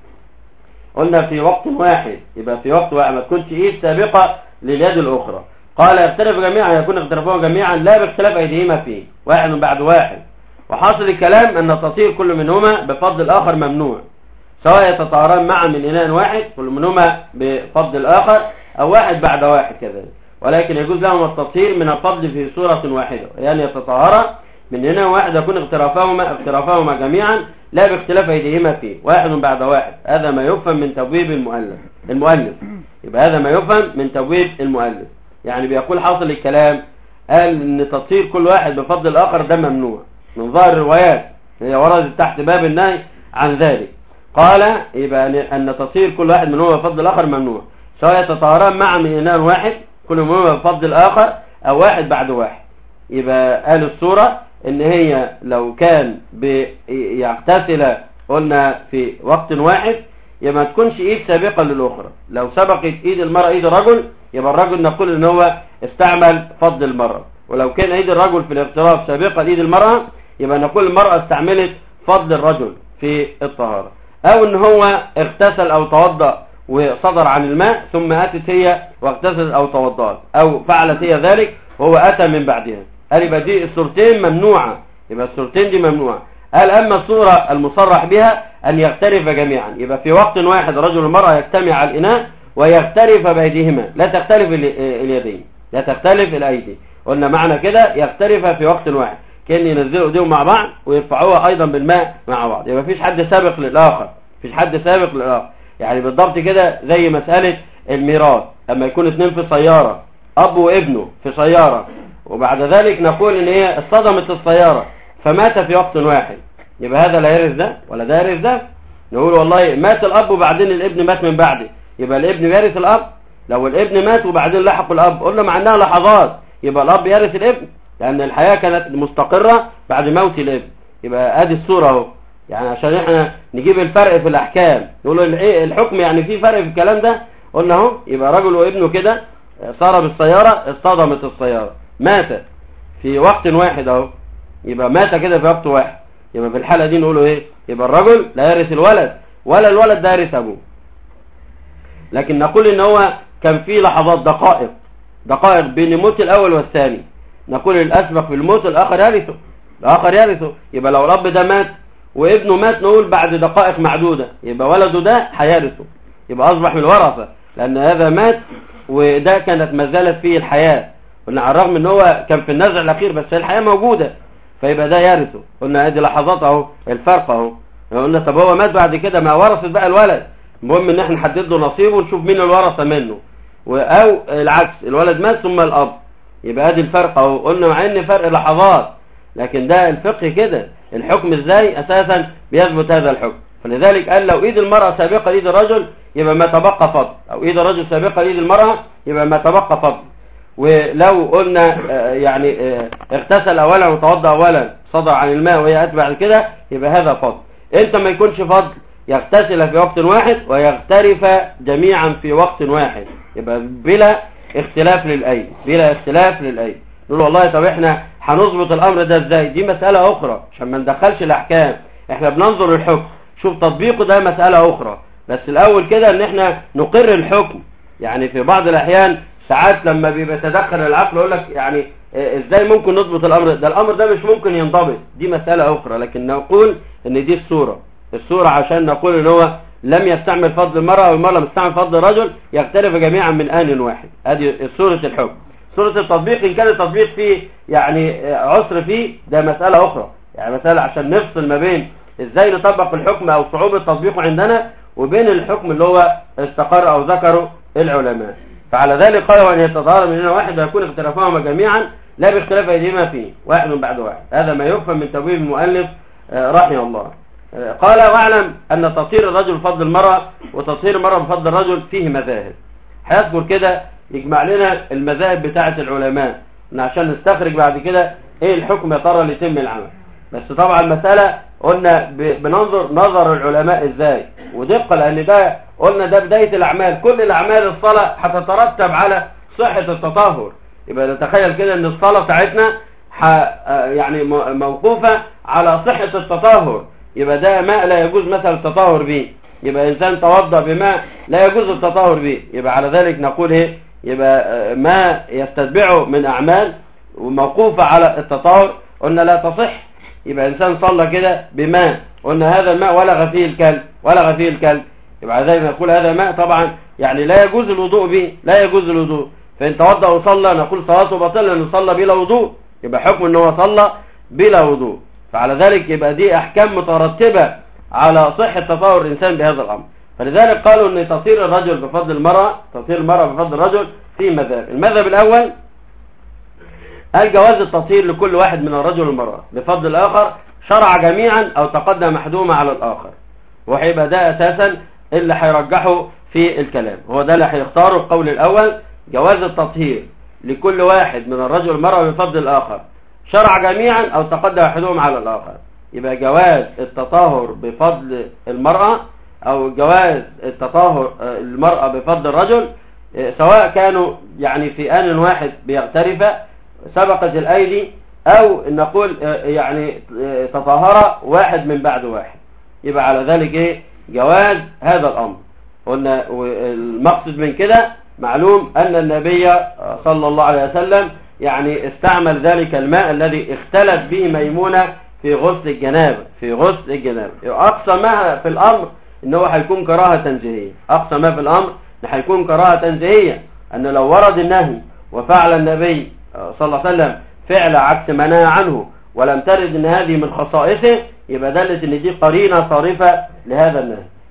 قلنا في وقت واحد يبقى في وقت واحد ما تكونش ايد سابقة لليد الاخرى قال يختلف جميعا يكون اختلافهم جميعا لا باختلاف ايديهما فيه واحد من بعد واحد وحاصل الكلام ان تطهير كل منهما بفضل الاخر ممنوع سواء يتطهران معا من اناء واحد كل منهما بفضل الاخر او واحد بعد واحد كذلك ولكن يجوز لهم التطهير من الفضل في صورة واحدة يعني يتطهرا من اناء واحد يكون اغترافهما اغترافهما جميعا لا باختلاف ايديهما فيه واحد بعد واحد هذا ما يفهم من تبويب المؤلف المؤلف يبقى هذا ما يفهم من تبويب المؤلف يعني بيقول حاصل الكلام قال ان تطهير كل واحد بفضل الاخر ده ممنوع من ظاهر الروايات هي وردت تحت باب النهي عن ذلك قال يبقى ان تطهير كل واحد منهما بفضل الاخر ممنوع سواء يتطهران معا من اناء واحد كل منهما بفضل الاخر او واحد بعد واحد يبقى قال الصورة ان هي لو كان بيغتسل قلنا في وقت واحد يبقى ما تكونش ايد سابقة للاخرى لو سبقت ايد المرأة ايد الرجل يبقى الرجل نقول ان هو استعمل فضل المرأة ولو كان ايد الرجل في الاغتراف سابقة لايد المرأة يبقى نقول المرأة استعملت فضل الرجل في الطهارة او ان هو اغتسل او توضأ وصدر عن الماء ثم اتت هي واغتسلت او توضأت او فعلت هي ذلك وهو اتى من بعدها قال يبقى دي الصورتين ممنوعة يبقى الصورتين دي ممنوعة قال اما الصورة المصرح بها ان يغترف جميعا يبقى في وقت واحد رجل والمرأة يجتمع على الاناء ويغترف بايديهما لا تختلف اليدين لا تختلف الايدي قلنا معنى كده يغترف في وقت واحد كان ينزلوا ايديهم مع بعض ويرفعوها ايضا بالماء مع بعض يبقى مفيش حد سابق للاخر مفيش حد سابق للاخر يعني بالضبط كده زي مسألة الميراث لما يكون اثنين في سيارة اب وابنه في سيارة وبعد ذلك نقول ان هي اصطدمت السيارة فمات في وقت واحد يبقى هذا لا يرث ده ولا ده يرث ده نقول والله مات الاب وبعدين الابن مات من بعده يبقى الابن يرث الاب لو الابن مات وبعدين لحق الاب قلنا مع انها لحظات يبقى الاب يرث الابن لان الحياة كانت مستقرة بعد موت الابن يبقى ادي الصورة اهو يعني عشان احنا نجيب الفرق في الاحكام نقول الحكم يعني في فرق في الكلام ده قلنا اهو يبقى رجل وابنه كده صار بالسيارة اصطدمت السيارة مات في وقت واحد اهو يبقى مات كده في وقت واحد يبقى في الحالة دي نقوله ايه يبقى الرجل لا يرث الولد ولا الولد ده يرث ابوه لكن نقول ان هو كان في لحظات دقائق دقائق بين الموت الاول والثاني نقول الاسبق في الموت الاخر يرثه الاخر يرثه يبقى لو الاب ده مات وابنه مات نقول بعد دقائق معدودة يبقى ولده ده هيرثه يبقى اصبح من الورثة لان هذا مات وده كانت ما زالت فيه الحياة قلنا على الرغم ان هو كان في النزع الاخير بس الحياة موجودة فيبقى ده يرثه قلنا ادي لحظات اهو الفرق اهو قلنا طب هو مات بعد كده ما ورثت بقى الولد المهم ان احنا نحدد له نصيبه ونشوف مين الورثة منه او العكس الولد مات ثم الاب يبقى ادي الفرق اهو قلنا مع ان فرق لحظات لكن ده الفقه كده الحكم ازاي اساسا بيثبت هذا الحكم فلذلك قال لو ايد المرأة سابقة لايد الرجل يبقى ما تبقى فضل او ايد الرجل سابقة لايد المرأة يبقى ما تبقى فضل ولو قلنا يعني اغتسل اولا وتوضا اولا صدر عن الماء وهي اتبع كده يبقى هذا فضل انت ما يكونش فضل يغتسل في وقت واحد ويغترف جميعا في وقت واحد يبقى بلا اختلاف للايد بلا اختلاف للايد نقول والله طب احنا هنظبط الامر ده ازاي دي مسألة اخرى عشان ما ندخلش الاحكام احنا بننظر الحكم شوف تطبيقه ده مسألة اخرى بس الاول كده ان احنا نقر الحكم يعني في بعض الاحيان ساعات لما بيتدخل العقل يقول لك يعني ازاي ممكن نضبط الامر ده الامر ده مش ممكن ينضبط دي مسألة اخرى لكن نقول ان دي الصورة الصورة عشان نقول ان هو لم يستعمل فضل المرأة والمرأة لم يستعمل فضل الرجل يختلف جميعا من آن واحد هذه صورة الحكم صورة التطبيق إن كان التطبيق فيه يعني عسر فيه ده مسألة أخرى يعني مسألة عشان نفصل ما بين إزاي نطبق الحكم أو صعوبة تطبيقه عندنا وبين الحكم اللي هو استقر أو ذكره العلماء فعلى ذلك قالوا أن يتظاهر من هنا واحد ويكون اختلافهما جميعا لا باختلاف أيديهما فيه واحد من بعد واحد هذا ما يفهم من تبويب المؤلف رحمه الله قال واعلم أن تطهير الرجل بفضل المرأة وتطهير المرأة بفضل الرجل فيه مذاهب هيذكر كده يجمع لنا المذاهب بتاعة العلماء عشان نستخرج بعد كده ايه الحكم يا ترى اللي يتم العمل بس طبعا المسألة قلنا بننظر نظر العلماء ازاي ودقة لان ده قلنا ده بداية الاعمال كل الاعمال الصلاة هتترتب على صحة التطهر يبقى نتخيل كده ان الصلاة بتاعتنا يعني موقوفة على صحة التطهر يبقى ده ماء لا يجوز مثلا التطهر به يبقى انسان توضى بماء لا يجوز التطهر به يبقى على ذلك نقول ايه يبقى ما يستتبعه من اعمال وموقوفة على التطهر قلنا لا تصح يبقى انسان صلى كده بماء قلنا هذا الماء ولغ فيه الكلب ولغ فيه الكلب يبقى زي ما نقول هذا ماء طبعا يعني لا يجوز الوضوء به لا يجوز الوضوء فان توضأ وصلى نقول صلاته باطله لانه صلى بلا وضوء يبقى حكم ان هو صلى بلا وضوء فعلى ذلك يبقى دي احكام مترتبة على صحة تطهر الانسان بهذا الامر فلذلك قالوا ان تطهير الرجل بفضل المرأة تطهير المرأة بفضل الرجل في مذهب المذهب الاول قال جواز التطهير لكل واحد من الرجل والمرأة بفضل الاخر شرع جميعا او تقدم محدومة على الاخر وهيبقى ده اساسا اللي هيرجحه في الكلام هو ده اللي هيختاره القول الاول جواز التطهير لكل واحد من الرجل والمرأة بفضل الاخر شرع جميعا او تقدم احدهم على الاخر يبقى جواز التطهر بفضل المرأة او جواز التطهر المرأة بفضل الرجل سواء كانوا يعني في آن واحد بيغترف سبقت الأيدي او نقول يعني تطهر واحد من بعد واحد يبقى على ذلك ايه جواز هذا الامر قلنا المقصد من كده معلوم ان النبي صلى الله عليه وسلم يعني استعمل ذلك الماء الذي اختلت به ميمونة في غسل الجنابة في غسل الجنابة اقصى ما في الامر ان هو هيكون كراهة تنزيهية اقصى ما في الامر ان هيكون كراهة تنزيهية ان لو ورد النهي وفعل النبي صلى الله عليه وسلم فعل عكس ما نهى عنه ولم ترد ان هذه من خصائصه يبقى دلت ان دي قرينة صارفة لهذا النهي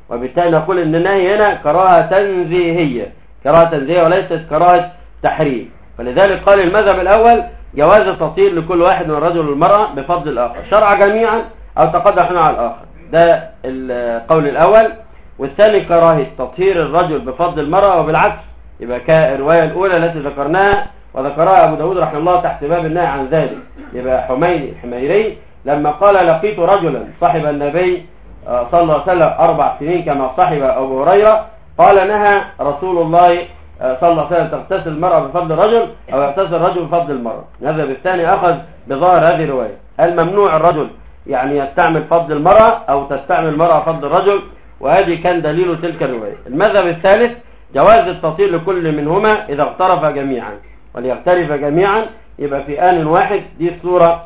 وبالتالي نقول ان النهي هنا كراهة تنزيهية كراهة تنزيهية وليست كراهة تحريم فلذلك قال المذهب الاول جواز التطهير لكل واحد من الرجل والمرأة بفضل الاخر شرع جميعا او تقدم على الاخر ده القول الاول والثاني كراهة تطهير الرجل بفضل المرأة وبالعكس يبقى كالرواية الاولى التي ذكرناها وذكرها ابو داود رحمه الله تحت باب النهي عن ذلك يبقى حميني الحميري لما قال لقيت رجلا صاحب النبي آه، صلى الله عليه وسلم أربع سنين كما صاحب أبو هريرة قال نهى رسول الله آه، صلى الله عليه وسلم تغتسل المرأة بفضل الرجل أو يغتسل الرجل بفضل المرأة هذا بالثاني أخذ بظاهر هذه الرواية الممنوع الرجل يعني يستعمل فضل المرأة أو تستعمل المرأة فضل الرجل وهذه كان دليل تلك الرواية المذهب الثالث جواز التصير لكل منهما إذا اغترف جميعا وليغترف جميعا يبقى في آن واحد دي الصورة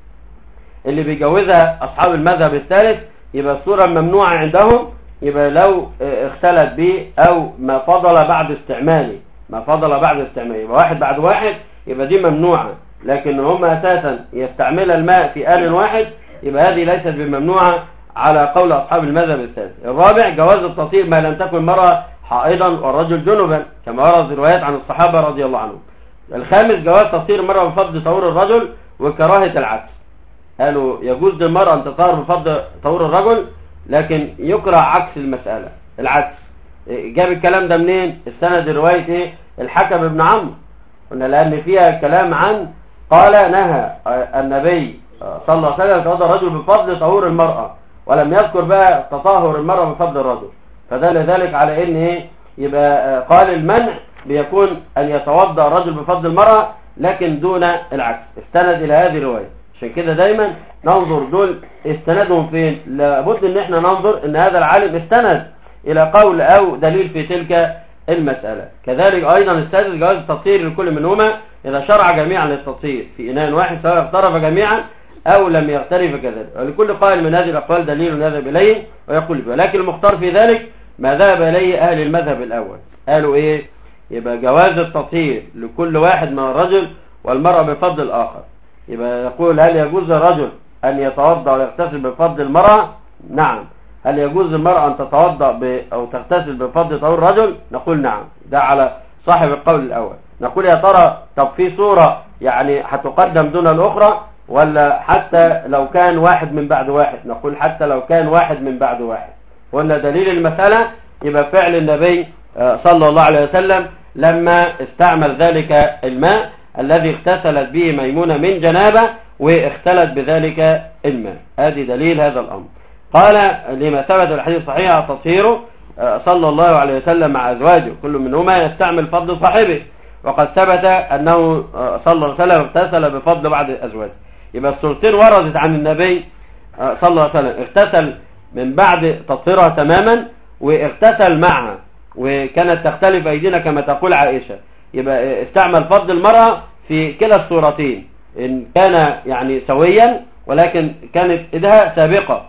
اللي بيجوزها أصحاب المذهب الثالث يبقى الصورة الممنوعة عندهم يبقى لو اختلت به أو ما فضل بعد استعماله ما فضل بعد استعماله يبقى واحد بعد واحد يبقى دي ممنوعة لكن هم أساسا يستعمل الماء في آن واحد يبقى هذه ليست بممنوعة على قول أصحاب المذهب الثالث الرابع جواز التصير ما لم تكن مرة حائضا والرجل جنبا كما ورد روايات عن الصحابة رضي الله عنهم الخامس جواز تصير المرأة بفضل طهور الرجل وكراهة العكس قالوا يجوز للمرأة أن تطهر بفضل طهور الرجل لكن يكره عكس المسألة العكس جاب الكلام ده منين السند رواية ايه الحكم ابن عمرو قلنا لأن فيها كلام عن قال نهى النبي صلى الله عليه وسلم يتوضا الرجل بفضل طهور المرأة ولم يذكر بقى تطهر المرأة بفضل الرجل فدل ذلك على ان ايه يبقى قال المنع بيكون أن يتوضا الرجل بفضل المرأة لكن دون العكس استند إلى هذه الرواية عشان كده دايما ننظر دول استندهم فين لابد ان احنا ننظر ان هذا العالم استند الى قول او دليل في تلك المسألة كذلك ايضا السادس جواز التطهير لكل منهما اذا شرع جميعا للتطهير في اناء واحد سواء اقترف جميعا او لم يقترف كذلك ولكل قائل من هذه الاقوال دليل يذهب اليه ويقول به ولكن المختار في ذلك ما ذهب اليه اهل المذهب الاول قالوا ايه يبقى جواز التطهير لكل واحد من الرجل والمرأة بفضل الآخر يبقى يقول هل يجوز الرجل أن يتوضأ ويغتسل بفضل المرأة نعم هل يجوز المرأة أن تتوضأ ب... أو تغتسل بفضل طهور الرجل نقول نعم ده على صاحب القول الأول نقول يا ترى طب في صورة يعني هتقدم دون الأخرى ولا حتى لو كان واحد من بعد واحد نقول حتى لو كان واحد من بعد واحد ولا دليل المسألة يبقى فعل النبي آه، صلى الله عليه وسلم لما استعمل ذلك الماء الذي اغتسلت به ميمونة من جنابة واختلت بذلك الماء هذه دليل هذا الأمر قال لما ثبت الحديث الصحيح التطهير آه، صلى الله عليه وسلم مع أزواجه كل منهما يستعمل فضل صاحبه وقد ثبت أنه آه، صلى الله عليه وسلم اغتسل بفضل بعض أزواجه يبقى الصورتين وردت عن النبي آه، صلى الله عليه وسلم اغتسل من بعد تطهيرها تماما واغتسل معها وكانت تختلف أيدينا كما تقول عائشة يبقى استعمل فضل المرأة في كلا الصورتين إن كان يعني سويا ولكن كانت إيدها سابقة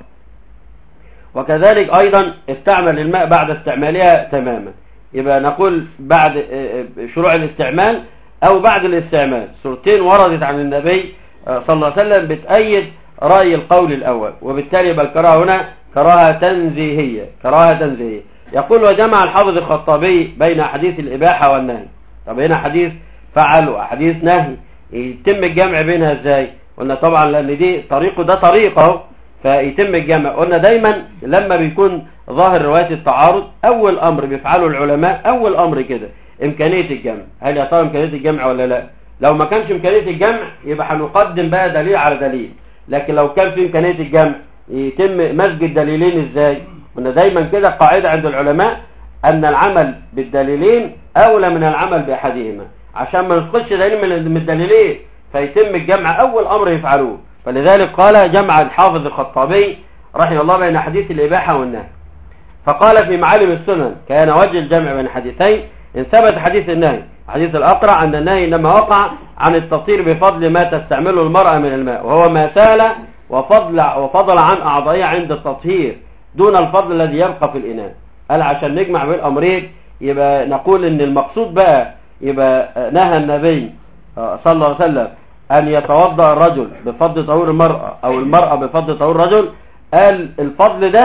وكذلك أيضا استعمل الماء بعد استعمالها تماما يبقى نقول بعد شروع الاستعمال أو بعد الاستعمال صورتين وردت عن النبي صلى الله عليه وسلم بتأيد رأي القول الأول وبالتالي يبقى الكراهة هنا كراهة تنزيهية كراهة تنزيهية يقول وجمع الحافظ الخطابي بين حديث الإباحة والنهي طب هنا حديث فعل وحديث نهي يتم الجمع بينها ازاي قلنا طبعا لان دي طريقه ده طريقه فيتم الجمع قلنا دايما لما بيكون ظاهر رواية التعارض اول امر بيفعله العلماء اول امر كده امكانية الجمع هل يا ترى امكانية الجمع ولا لا لو ما كانش امكانية الجمع يبقى هنقدم بقى دليل على دليل لكن لو كان في امكانية الجمع يتم مزج الدليلين ازاي قلنا دايما كده قاعدة عند العلماء ان العمل بالدليلين اولى من العمل باحدهما عشان ما نسقطش دليل من الدليلين فيتم الجمع اول امر يفعلوه فلذلك قال جمع الحافظ الخطابي رحمه الله بين حديث الاباحه والنهي فقال في معالم السنن كان وجه الجمع بين حديثين ان ثبت حديث النهي حديث الاقرع ان النهي انما وقع عن التطهير بفضل ما تستعمله المراه من الماء وهو ما سال وفضل وفضل عن اعضائها عند التطهير دون الفضل الذي يبقى في الاناء قال عشان نجمع بين الامرين يبقى نقول ان المقصود بقى يبقى نهى النبي صلى الله عليه وسلم ان يتوضا الرجل بفضل طهور المرأة او المرأة بفضل طهور الرجل قال الفضل ده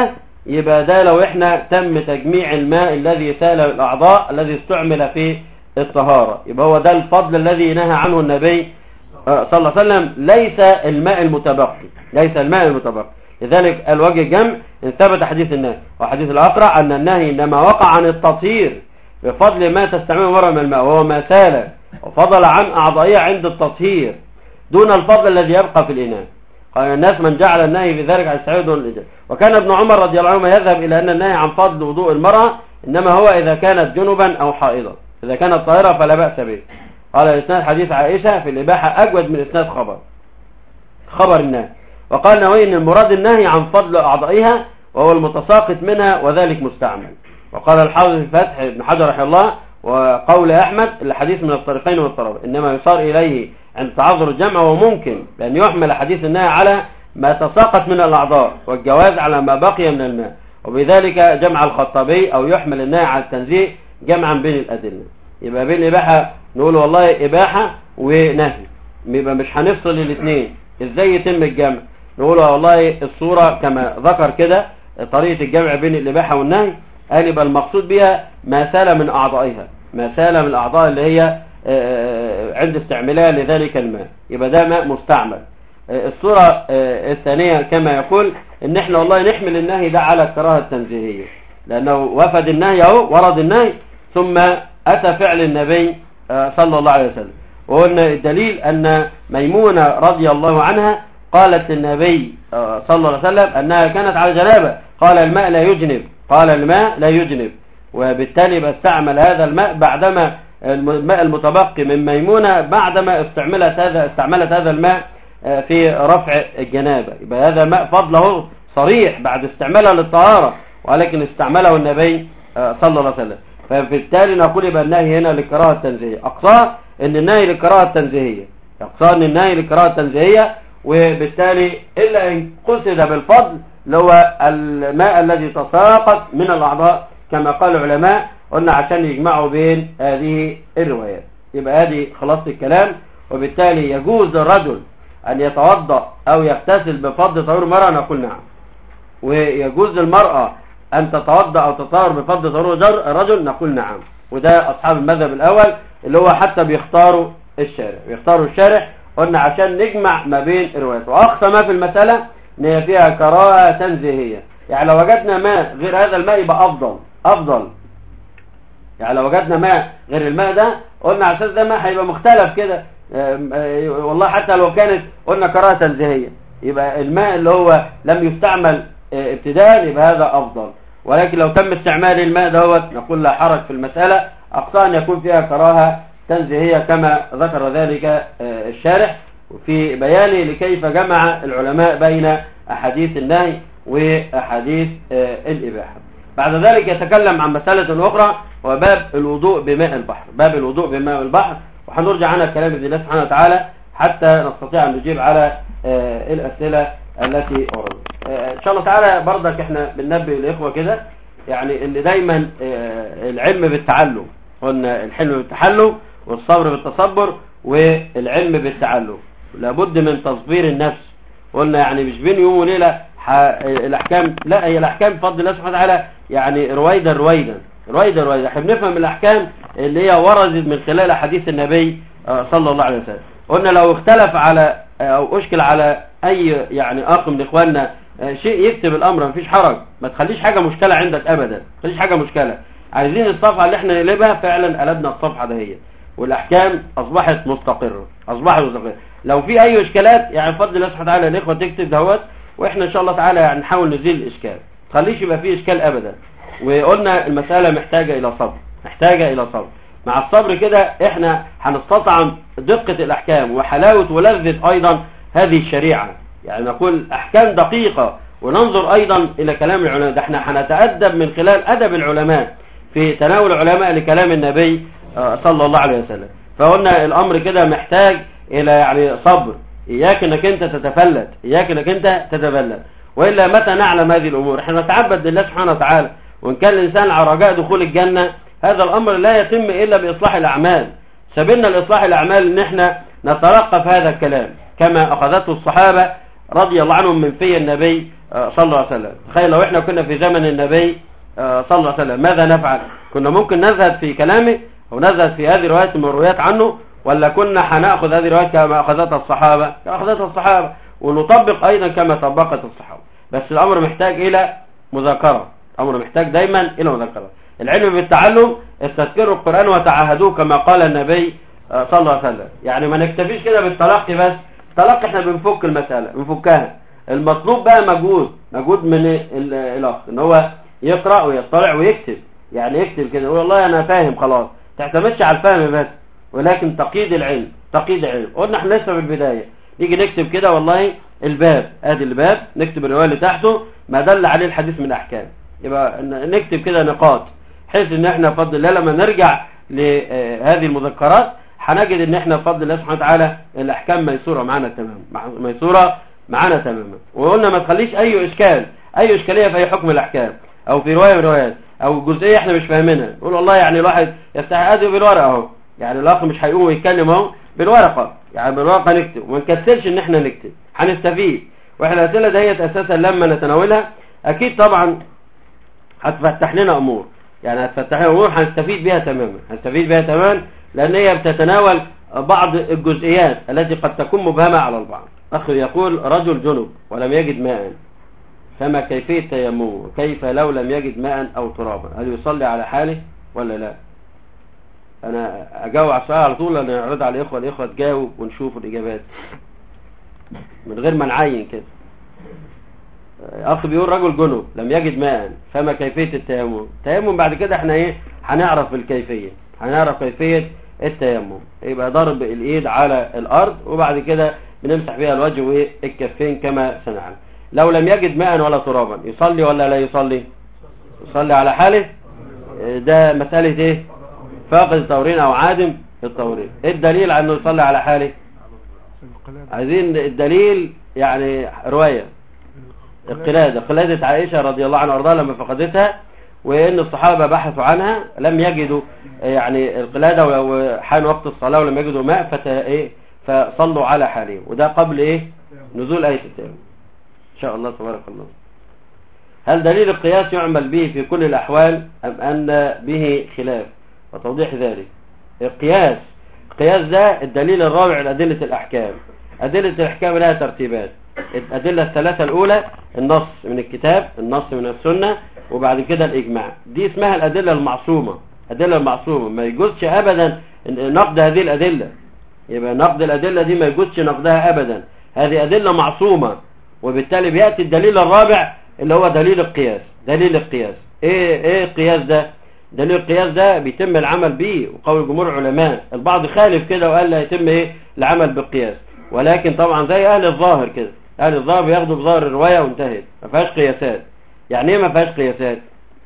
يبقى ده لو احنا تم تجميع الماء الذي سال الأعضاء الذي استعمل في الطهارة يبقى هو ده الفضل الذي نهى عنه النبي صلى الله عليه وسلم ليس الماء المتبقي ليس الماء المتبقي لذلك الوجه الجمع ان ثبت حديث النهي وحديث الأقرع أن النهي إنما وقع عن التطهير بفضل ما تستعمله مرة من الماء وهو ما سال وفضل عن أعضائها عند التطهير دون الفضل الذي يبقى في الإناء قال الناس من جعل النهي في ذلك على السعيد دون الإجابة وكان ابن عمر رضي الله عنهما يذهب إلى أن النهي عن فضل وضوء المرأة إنما هو إذا كانت جنبا أو حائضا إذا كانت طاهرة فلا بأس به قال الإسناد حديث عائشة في الإباحة أجود من إسناد خبر خبر النهي وقال نووي ان المراد النهي عن فضل أعضائها وهو المتساقط منها وذلك مستعمل وقال الحافظ في فتح ابن حجر رحمه الله وقول أحمد الحديث من الطريقين والطرف إنما يصار إليه عند تعذر الجمع وممكن بأن يحمل حديث النهي على ما تساقط من الأعضاء والجواز على ما بقي من الماء وبذلك جمع الخطابي أو يحمل النهي على التنزيه جمعا بين الأدلة يبقى بين الإباحة نقول والله إباحة ونهي يبقى مش هنفصل الاثنين ازاي يتم الجمع نقول والله الصورة كما ذكر كده طريقة الجمع بين الإباحة والنهي قال يبقى المقصود بها ما سال من أعضائها ما سال من الأعضاء اللي هي عند استعمالها لذلك الماء يبقى ده ماء مستعمل الصورة الثانية كما يقول ان احنا والله نحمل النهي ده على الكراهة التنزيهية لانه وفد النهي اهو ورد النهي ثم اتى فعل النبي صلى الله عليه وسلم وقلنا الدليل ان ميمونة رضي الله عنها قالت للنبي صلى الله عليه وسلم انها كانت على جنابة قال الماء لا يجنب قال الماء لا يجنب وبالتالي بستعمل هذا الماء بعدما الماء المتبقي من ميمونة بعدما استعملت هذا استعملت هذا الماء في رفع الجنابة يبقى هذا ماء فضله صريح بعد استعمالها للطهارة ولكن استعمله النبي صلى الله عليه وسلم فبالتالي نقول يبقى النهي هنا للكراهة التنزيهية أقصاه ان النهي للكراهة التنزيهية أقصاه ان النهي للكراهة التنزيهية وبالتالي إلا إن قصد بالفضل اللي هو الماء الذي تساقط من الأعضاء كما قال العلماء قلنا عشان يجمعوا بين هذه الروايات يبقى هذه خلاصة الكلام وبالتالي يجوز للرجل أن يتوضأ أو يغتسل بفضل طهور المرأة نقول نعم ويجوز للمرأة أن تتوضأ أو تطهر بفضل طهور الرجل نقول نعم وده أصحاب المذهب الأول اللي هو حتى بيختاروا الشارع بيختاروا الشارع قلنا عشان نجمع ما بين الروايات وأقصى ما في المسألة ان هي فيها كراهة تنزيهية يعني لو وجدنا ماء غير هذا الماء يبقى أفضل أفضل يعني لو وجدنا ماء غير الماء ده قلنا على اساس ده ماء هيبقى مختلف كده والله حتى لو كانت قلنا كراهة تنزيهية يبقى الماء اللي هو لم يستعمل ابتداء يبقى هذا أفضل ولكن لو تم استعمال الماء دوت نقول لا حرج في المسألة أقصى أن يكون فيها كراهة تنزيهية كما ذكر ذلك الشارح في بيانه لكيف جمع العلماء بين أحاديث النهي وأحاديث الإباحة بعد ذلك يتكلم عن مسألة أخرى وباب الوضوء بماء البحر باب الوضوء بماء البحر وهنرجع عنها الكلام بإذن الله سبحانه وتعالى حتى نستطيع أن نجيب على الأسئلة التي أردت إن شاء الله تعالى برضك احنا بننبه الإخوة كده يعني ان دايما العلم بالتعلم قلنا الحلم بالتحلم والصبر بالتصبر والعلم بالتعلم لابد من تصبير النفس قلنا يعني مش بين يوم وليلة الأحكام لا هي الأحكام بفضل الله سبحانه وتعالى يعني رويدا رويدا رويدا رويدا احنا بنفهم الأحكام اللي هي وردت من خلال حديث النبي صلى الله عليه وسلم قلنا لو اختلف على أو أشكل على أي يعني أخ من إخواننا شيء يكتب الأمر مفيش حرج ما تخليش حاجة مشكلة عندك أبدا ما تخليش حاجة مشكلة عايزين الصفحة اللي احنا نقلبها فعلا قلبنا الصفحة دهيت والأحكام أصبحت مستقرة أصبحت مستقرة لو في أي إشكالات يعني بفضل الله سبحانه وتعالى الإخوة تكتب دهوت وإحنا إن شاء الله تعالى يعني نحاول نزيل الإشكال تخليش يبقى فيه إشكال أبدا وقلنا المسألة محتاجة إلى صبر محتاجة إلى صبر مع الصبر كده إحنا هنستطعم دقة الأحكام وحلاوة ولذة أيضا هذه الشريعة يعني نقول أحكام دقيقة وننظر أيضا إلى كلام العلماء ده احنا هنتأدب من خلال أدب العلماء في تناول العلماء لكلام النبي صلى الله عليه وسلم فقلنا الأمر كده محتاج إلى يعني صبر إياك أنك أنت تتفلت إياك أنك أنت تتفلت وإلا متى نعلم هذه الأمور احنا نتعبد لله سبحانه وتعالى وإن كان الإنسان على رجاء دخول الجنة هذا الأمر لا يتم إلا بإصلاح الأعمال سبيلنا لإصلاح الأعمال إن احنا نترقى في هذا الكلام كما أخذته الصحابة رضي الله عنهم من في النبي آه، صلى الله عليه وسلم تخيل لو احنا كنا في زمن النبي آه، صلى الله عليه وسلم ماذا نفعل كنا ممكن نزهد في كلامه او نزهد في هذه الروايات من الروايات عنه ولا كنا هناخذ هذه الروايات كما اخذتها الصحابه كما اخذتها الصحابه ونطبق ايضا كما طبقت الصحابه بس الامر محتاج الى مذاكره الامر محتاج دايما الى مذاكره العلم بالتعلم استذكروا القران وتعاهدوه كما قال النبي آه، صلى الله عليه وسلم يعني ما نكتفيش كده بالتلقي بس التلقي احنا بنفك المساله بنفكها المطلوب بقى مجهود مجهود من ال- الاخ ان هو يقرا ويطلع ويكتب يعني يكتب كده يقول والله انا فاهم خلاص تعتمدش على الفهم بس ولكن تقييد العلم تقييد العلم قلنا احنا لسه في البدايه نيجي نكتب كده والله الباب ادي الباب نكتب الروايه اللي تحته ما دل عليه الحديث من احكام يبقى ن- نكتب كده نقاط بحيث ان احنا بفضل الله لما نرجع لهذه المذكرات هنجد ان احنا بفضل الله سبحانه وتعالى الاحكام ميسوره معانا تماما مع- ميسوره معانا تماما وقلنا ما تخليش اي اشكال اي اشكاليه في اي حكم الاحكام او في روايه من الروايات او جزئيه احنا مش فاهمينها نقول والله يعني الواحد يفتح ادي بالورقه اهو يعني الاخ مش هيقوم ويتكلم اهو بالورقه يعني بالورقه نكتب وما نكسلش ان احنا نكتب هنستفيد واحنا الاسئله ديت اساسا لما نتناولها اكيد طبعا هتفتح لنا امور يعني هتفتح لنا امور هنستفيد بها تماما هنستفيد بها تماما لان هي بتتناول بعض الجزئيات التي قد تكون مبهمه على البعض اخ يقول رجل جنب ولم يجد ماء فما كيفيه تيممه كيف لو لم يجد ماء او ترابا هل يصلي على حاله ولا لا انا اجاوب على السؤال على طول لان نعرض على الاخوه الاخوه تجاوب ونشوف الاجابات من غير ما نعين كده اخ بيقول رجل جنب لم يجد ماء فما كيفيه التيمم التيمم بعد كده احنا ايه هنعرف الكيفيه هنعرف كيفيه التيمم يبقى ضرب الايد على الارض وبعد كده بنمسح بيها الوجه والكفين كما سنعلم لو لم يجد ماء ولا ترابا يصلي ولا لا يصلي يصلي على حاله ده مساله ايه فاقد التورين او عادم التورين ايه الدليل على انه يصلي على حاله عايزين الدليل يعني روايه القلادة قلادة عائشة رضي الله عنها وارضاها لما فقدتها وان الصحابة بحثوا عنها لم يجدوا يعني القلادة وحان وقت الصلاة ولم يجدوا ماء فت ايه فصلوا على حالهم وده قبل ايه نزول آية التيمم ان شاء الله تبارك الله هل دليل القياس يعمل به في كل الأحوال أم أن به خلاف وتوضيح ذلك القياس القياس ده الدليل الرابع لأدلة الأحكام أدلة الأحكام لها ترتيبات الأدلة الثلاثة الأولى النص من الكتاب النص من السنة وبعد كده الإجماع دي اسمها الأدلة المعصومة أدلة المعصومة ما يجوزش أبدا نقد هذه الأدلة يبقى نقد الأدلة دي ما يجوزش نقدها أبدا هذه أدلة معصومة وبالتالي بيأتي الدليل الرابع اللي هو دليل القياس دليل القياس ايه ايه القياس ده دليل القياس ده بيتم العمل به وقول جمهور العلماء البعض خالف كده وقال لا يتم ايه العمل بالقياس ولكن طبعا زي اهل الظاهر كده اهل الظاهر بياخدوا بظاهر الروايه وانتهت ما فيهاش قياسات يعني ايه ما فيهاش قياسات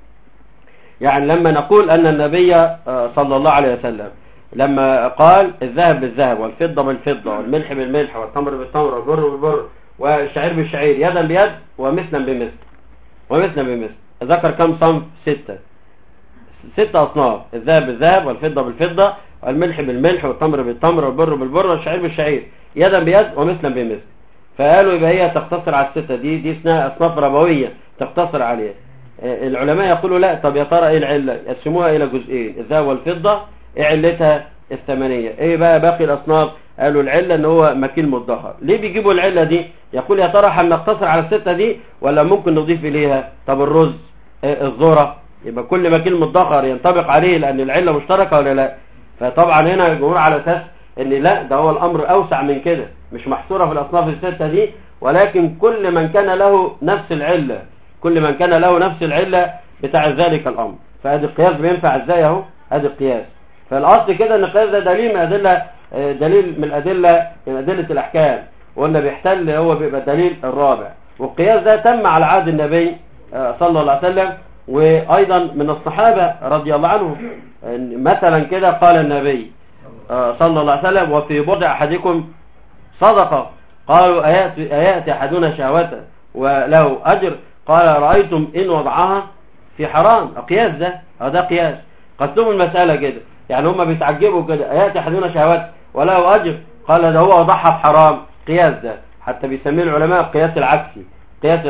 يعني لما نقول ان النبي صلى الله عليه وسلم لما قال الذهب بالذهب والفضه بالفضه والملح بالملح والتمر بالتمر والبر بالبر والشعير بالشعير يدا بيد ومثلا بمثل ومثلا بمثل ذكر كم صنف ستة ستة أصناف الذهب بالذهب والفضة بالفضة والملح بالملح والتمر بالتمر والبر بالبر والشعير بالشعير يدا بيد ومثلا بمثل فقالوا يبقى هي تقتصر على الستة دي دي اسمها أصناف ربوية تقتصر عليها العلماء يقولوا لا طب يا ترى ايه العلة يقسموها إلى جزئين الذهب والفضة ايه علتها الثمنية ايه بقى باقي الأصناف قالوا العلة ان هو مكيل مدخر ليه بيجيبوا العلة دي يقول يا ترى هل نقتصر على الستة دي ولا ممكن نضيف اليها طب الرز إيه الذرة يبقى كل مكيل مدخر ينطبق عليه لان العلة مشتركة ولا لا فطبعا هنا الجمهور على اساس ان لا ده هو الامر اوسع من كده مش محصورة في الاصناف الستة دي ولكن كل من كان له نفس العلة كل من كان له نفس العلة بتاع ذلك الامر فهذا القياس بينفع ازاي اهو هذا القياس فالاصل كده ان القياس ده دليل من ادله دليل من الأدلة من أدلة الأحكام وقلنا بيحتل هو بيبقى الدليل الرابع والقياس ده تم على عهد النبي صلى الله عليه وسلم وأيضا من الصحابة رضي الله عنهم مثلا كده قال النبي صلى الله عليه وسلم وفي بضع أحدكم صدقة قالوا أيأتي, أيأتي أحدنا شهوته وله أجر قال رأيتم إن وضعها في حرام قياس ده هذا قياس قسموا المسألة كده يعني هم بيتعجبوا كده أيأتي أحدنا شهوته وله أجر قال ده هو وضعها في حرام قياس ده حتى بيسميه العلماء القياس العكسي قياس العكسي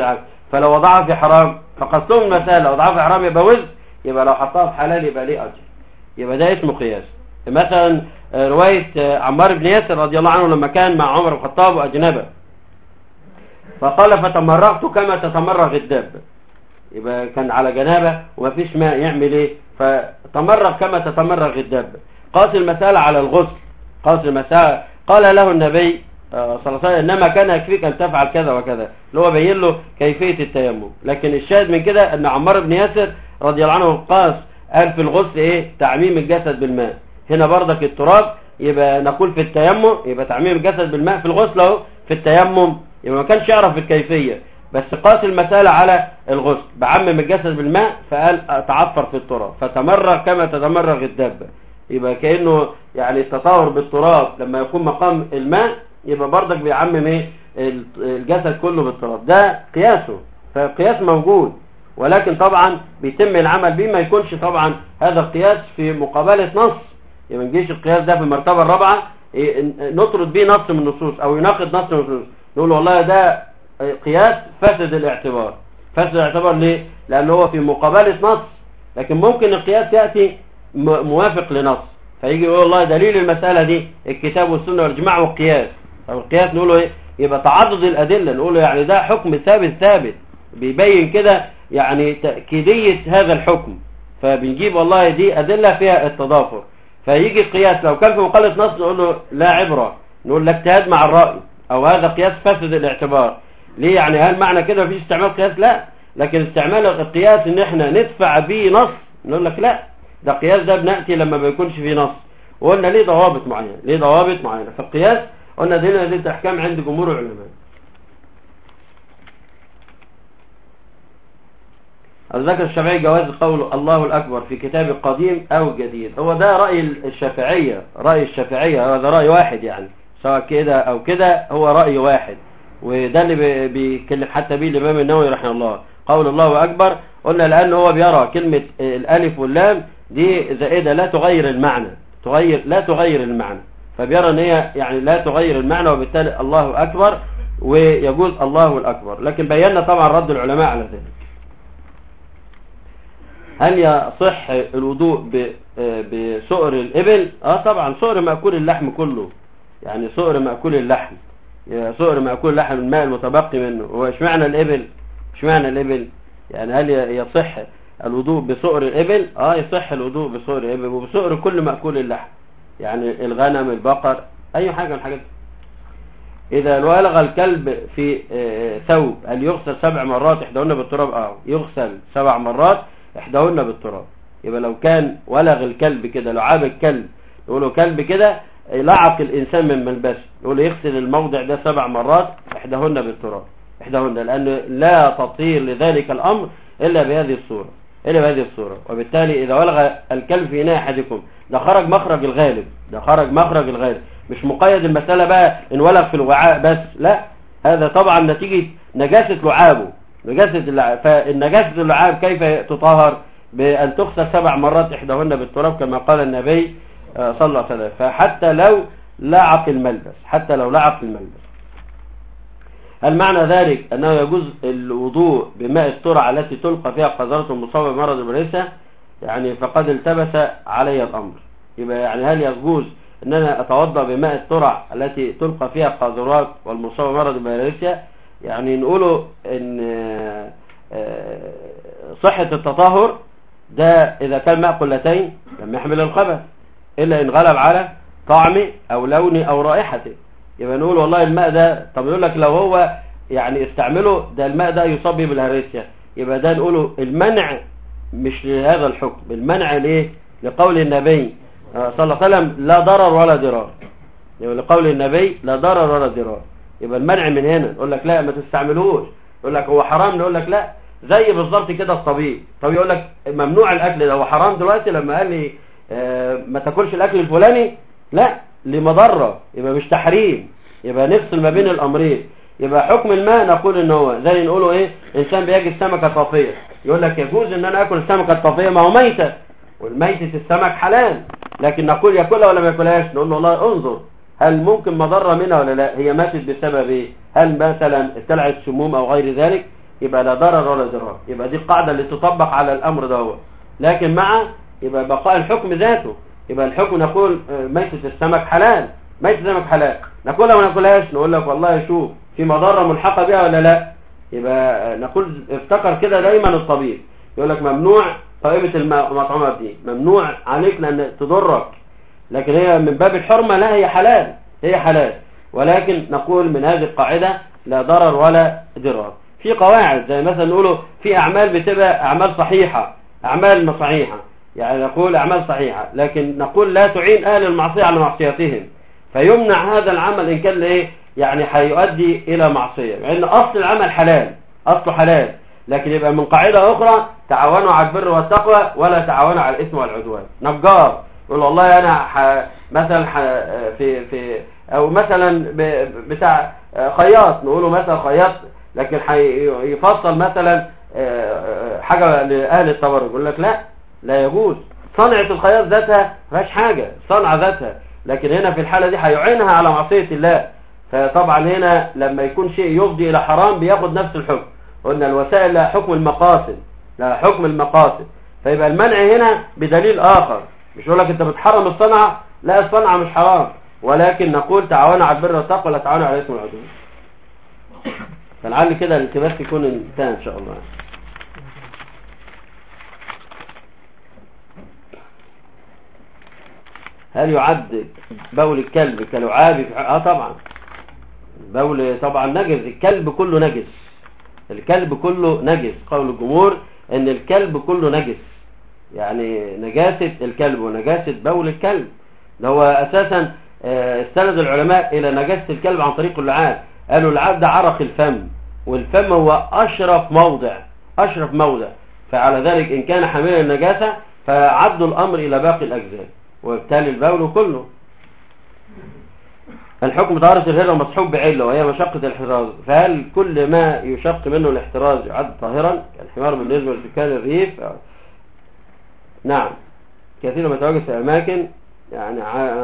فلو وضعها في حرام فقصهم المسألة لو وضعها في حرام يبقى وزن يبقى لو حطها في حلال يبقى ليه أجر يبقى ده اسمه قياس مثلا رواية عمار بن ياسر رضي الله عنه لما كان مع عمر بن الخطاب وأجنبه فقال فتمرغت كما تتمرغ الدابة يبقى كان على جنابه ومفيش ماء يعمل ايه فتمرغ كما تتمرغ الدابة قاس المسألة على الغسل قاس المسألة قال له النبي صلى الله عليه وسلم انما كان يكفيك ان تفعل كذا وكذا اللي هو بين له كيفية التيمم لكن الشاهد من كده ان عمار بن ياسر رضي الله عنه قاس قال في الغسل ايه تعميم الجسد بالماء هنا برضك التراب يبقى نقول في التيمم يبقى تعميم الجسد بالماء في الغسل اهو في التيمم يبقى ما كانش يعرف الكيفية بس قاس المسألة على الغسل بعمم الجسد بالماء فقال تعفر في التراب فتمرغ كما تتمرغ الدابة يبقى كأنه يعني التطهر بالتراب لما يكون مقام الماء يبقى برضك بيعمم ايه الجسد كله بالتراب ده قياسه فالقياس موجود ولكن طبعا بيتم العمل به ما يكونش طبعا هذا القياس في مقابلة نص يبقى نجيش القياس ده في المرتبة الرابعة نطرد به نص من النصوص او يناقض نص من النصوص نقول والله ده قياس فاسد الاعتبار فاسد الاعتبار ليه لانه هو في مقابلة نص لكن ممكن القياس يأتي موافق لنص فيجي يقول والله دليل المسألة دي الكتاب والسنة والجماع والقياس طب القياس نقوله ايه يبقى تعدد الأدلة نقوله يعني ده حكم ثابت ثابت بيبين كده يعني تأكيدية هذا الحكم فبنجيب والله دي أدلة فيها التضافر فيجي القياس لو كان في مقالة نص نقول له لا عبرة نقول لك اجتهاد مع الرأي أو هذا قياس فاسد الاعتبار ليه يعني هل معنى كده مفيش استعمال قياس لا لكن استعمال القياس ان احنا ندفع به نص نقول لك لا ده قياس ده بنأتي لما ما يكونش فيه نص وقلنا ليه ضوابط معينة ليه ضوابط معينة فالقياس قلنا دي دي احكام عند جمهور العلماء ذكر الشافعي جواز قول الله الأكبر في كتاب قديم أو جديد هو ده رأي الشافعية رأي الشافعية هذا رأي واحد يعني سواء كده أو كده هو رأي واحد وده اللي بيتكلم حتى بيه الإمام النووي رحمه الله قول الله أكبر قلنا لأن هو بيرى كلمة الألف واللام دي زائدة لا تغير المعنى تغير لا تغير المعنى فبيرى ان هي يعني لا تغير المعنى وبالتالي الله أكبر ويجوز الله الأكبر لكن بينا طبعا رد العلماء على ذلك هل يصح الوضوء بسؤر الإبل اه طبعا سؤر مأكول اللحم كله يعني سؤر مأكول اللحم سؤر مأكول اللحم الماء المتبقي منه هو اشمعنى الإبل اشمعنى الإبل يعني هل يصح الوضوء بسؤر الإبل اه يصح الوضوء بسؤر الإبل وبسؤر كل مأكول اللحم يعني الغنم البقر أي حاجة من الحاجات إذا ولغ الكلب في ثوب هل يغسل سبع مرات إحداهن بالتراب اه يغسل سبع مرات إحداهن بالتراب يبقى لو كان ولغ الكلب كده لعاب الكلب يقولوا كلب كده لعق الإنسان من ملبسه يقول يغسل الموضع ده سبع مرات إحداهن بالتراب إحداهن لأن لا تطير لذلك الأمر إلا بهذه الصورة إلا بهذه الصورة وبالتالي إذا ولغ الكلب في إناء أحدكم ده خرج مخرج الغالب ده خرج مخرج الغالب مش مقيد المسألة بقى إن ولغ في الوعاء بس لا هذا طبعا نتيجة نجاسة لعابه نجاسة اللعاب فالنجاسة اللعاب كيف تطهر بأن تغسل سبع مرات إحداهن بالتراب كما قال النبي صلى الله عليه وسلم فحتى لو لعق الملبس حتى لو لعق الملبس هل معنى ذلك أنه يجوز الوضوء بماء الترع التي تلقى فيها قذرة المصاب بمرض البريسة يعني فقد التبس علي الأمر يبقى يعني هل يجوز أن أنا أتوضأ بماء الترع التي تلقى فيها قاذورات والمصاب بمرض البريسة يعني نقوله أن صحة التطهر ده إذا كان ماء قلتين لم يحمل الخبث إلا إن غلب على طعمه أو لونه أو رائحته يبقى نقول والله الماء ده طب يقول لك لو هو يعني استعمله ده الماء ده يصاب بالهرسيا يبقى ده نقوله المنع مش لهذا الحكم المنع ليه لقول النبي صلى الله عليه وسلم لا ضرر ولا ضرار يبقى لقول النبي لا ضرر ولا ضرار يبقى المنع من هنا يقول لك لا ما تستعملوش يقول لك هو حرام نقول لك لا زي بالظبط كده الطبيب طب يقول لك ممنوع الاكل ده هو حرام دلوقتي لما قال لي آه ما تاكلش الاكل الفلاني لا لمضرة يبقى مش تحريم يبقى نفصل ما بين الامرين يبقى حكم الماء نقول ان هو زي نقوله ايه انسان بيجي سمكة طافية يقول لك يجوز ان انا اكل السمكة الطافية ما هو ميتة والميتة السمك حلال لكن نقول ياكلها ولا ما ياكلهاش نقول له والله انظر هل ممكن مضرة منها ولا لا هي ماتت بسبب ايه هل مثلا ابتلعت سموم او غير ذلك يبقى لا ضرر ولا ضرار يبقى دي القاعدة اللي تطبق على الأمر ده هو لكن مع يبقى بقاء الحكم ذاته يبقى الحكم نقول آه، ميتة السمك حلال ميتة السمك حلال ناكلها وما ناكلهاش نقول لك والله شوف في مضرة ملحقة بها ولا لا يبقى آه، نقول افتكر كده دايما الطبيب يقول لك ممنوع طائبة المطعومات دي ممنوع عليك لأن تضرك لكن هي من باب الحرمة لا هي حلال هي حلال ولكن نقول من هذه القاعدة لا ضرر ولا ضرار في قواعد زي مثلا نقوله في أعمال بتبقى أعمال صحيحة أعمال صحيحة يعني نقول أعمال صحيحة لكن نقول لا تعين أهل المعصية على معصيتهم فيمنع هذا العمل إن كان إيه يعني هيؤدي إلى معصية لأن أصل العمل حلال أصله حلال لكن يبقى من قاعدة أخرى تعاونوا على البر والتقوى ولا تعاونوا على الإثم والعدوان نجار يقول والله أنا ح... مثلا ح... في في أو مثلا ب... بتاع خياط نقوله مثلا خياط لكن يفصل مثلا حاجة لأهل التبرج يقول لك لا لا يجوز صنعة الخياط ذاتها مفيهاش حاجة صنعة ذاتها لكن هنا في الحالة دي هيعينها على معصية الله فطبعا هنا لما يكون شيء يفضي إلى حرام بياخد نفس الحكم قلنا الوسائل لا حكم المقاصد لا حكم المقاصد فيبقى المنع هنا بدليل آخر مش يقول لك انت بتحرم الصنعة لا الصنعة مش حرام ولكن نقول تعاونوا على البر والتقوى ولا تعاونوا على الاسم والعدوان فلعل كده الالتباس يكون انتهى ان شاء الله هل يعد بول الكلب كلعاب اه طبعا بول طبعا نجس الكلب كله نجس الكلب كله نجس قول الجمهور ان الكلب كله نجس يعني نجاسة الكلب ونجاسة بول الكلب ده هو اساسا استند العلماء الى نجاسة الكلب عن طريق اللعاب قالوا اللعاب ده عرق الفم والفم هو اشرف موضع اشرف موضع فعلى ذلك ان كان حاملا النجاسة فعدوا الامر الى باقي الاجزاء وبالتالي البول كله الحكم طهارة الهرة مصحوب بعلة وهي مشقة الاحتراز فهل كل ما يشق منه الاحتراز يعد طاهرا الحمار بالنسبة لسكان الريف نعم كثير ما يتواجد في أماكن يعني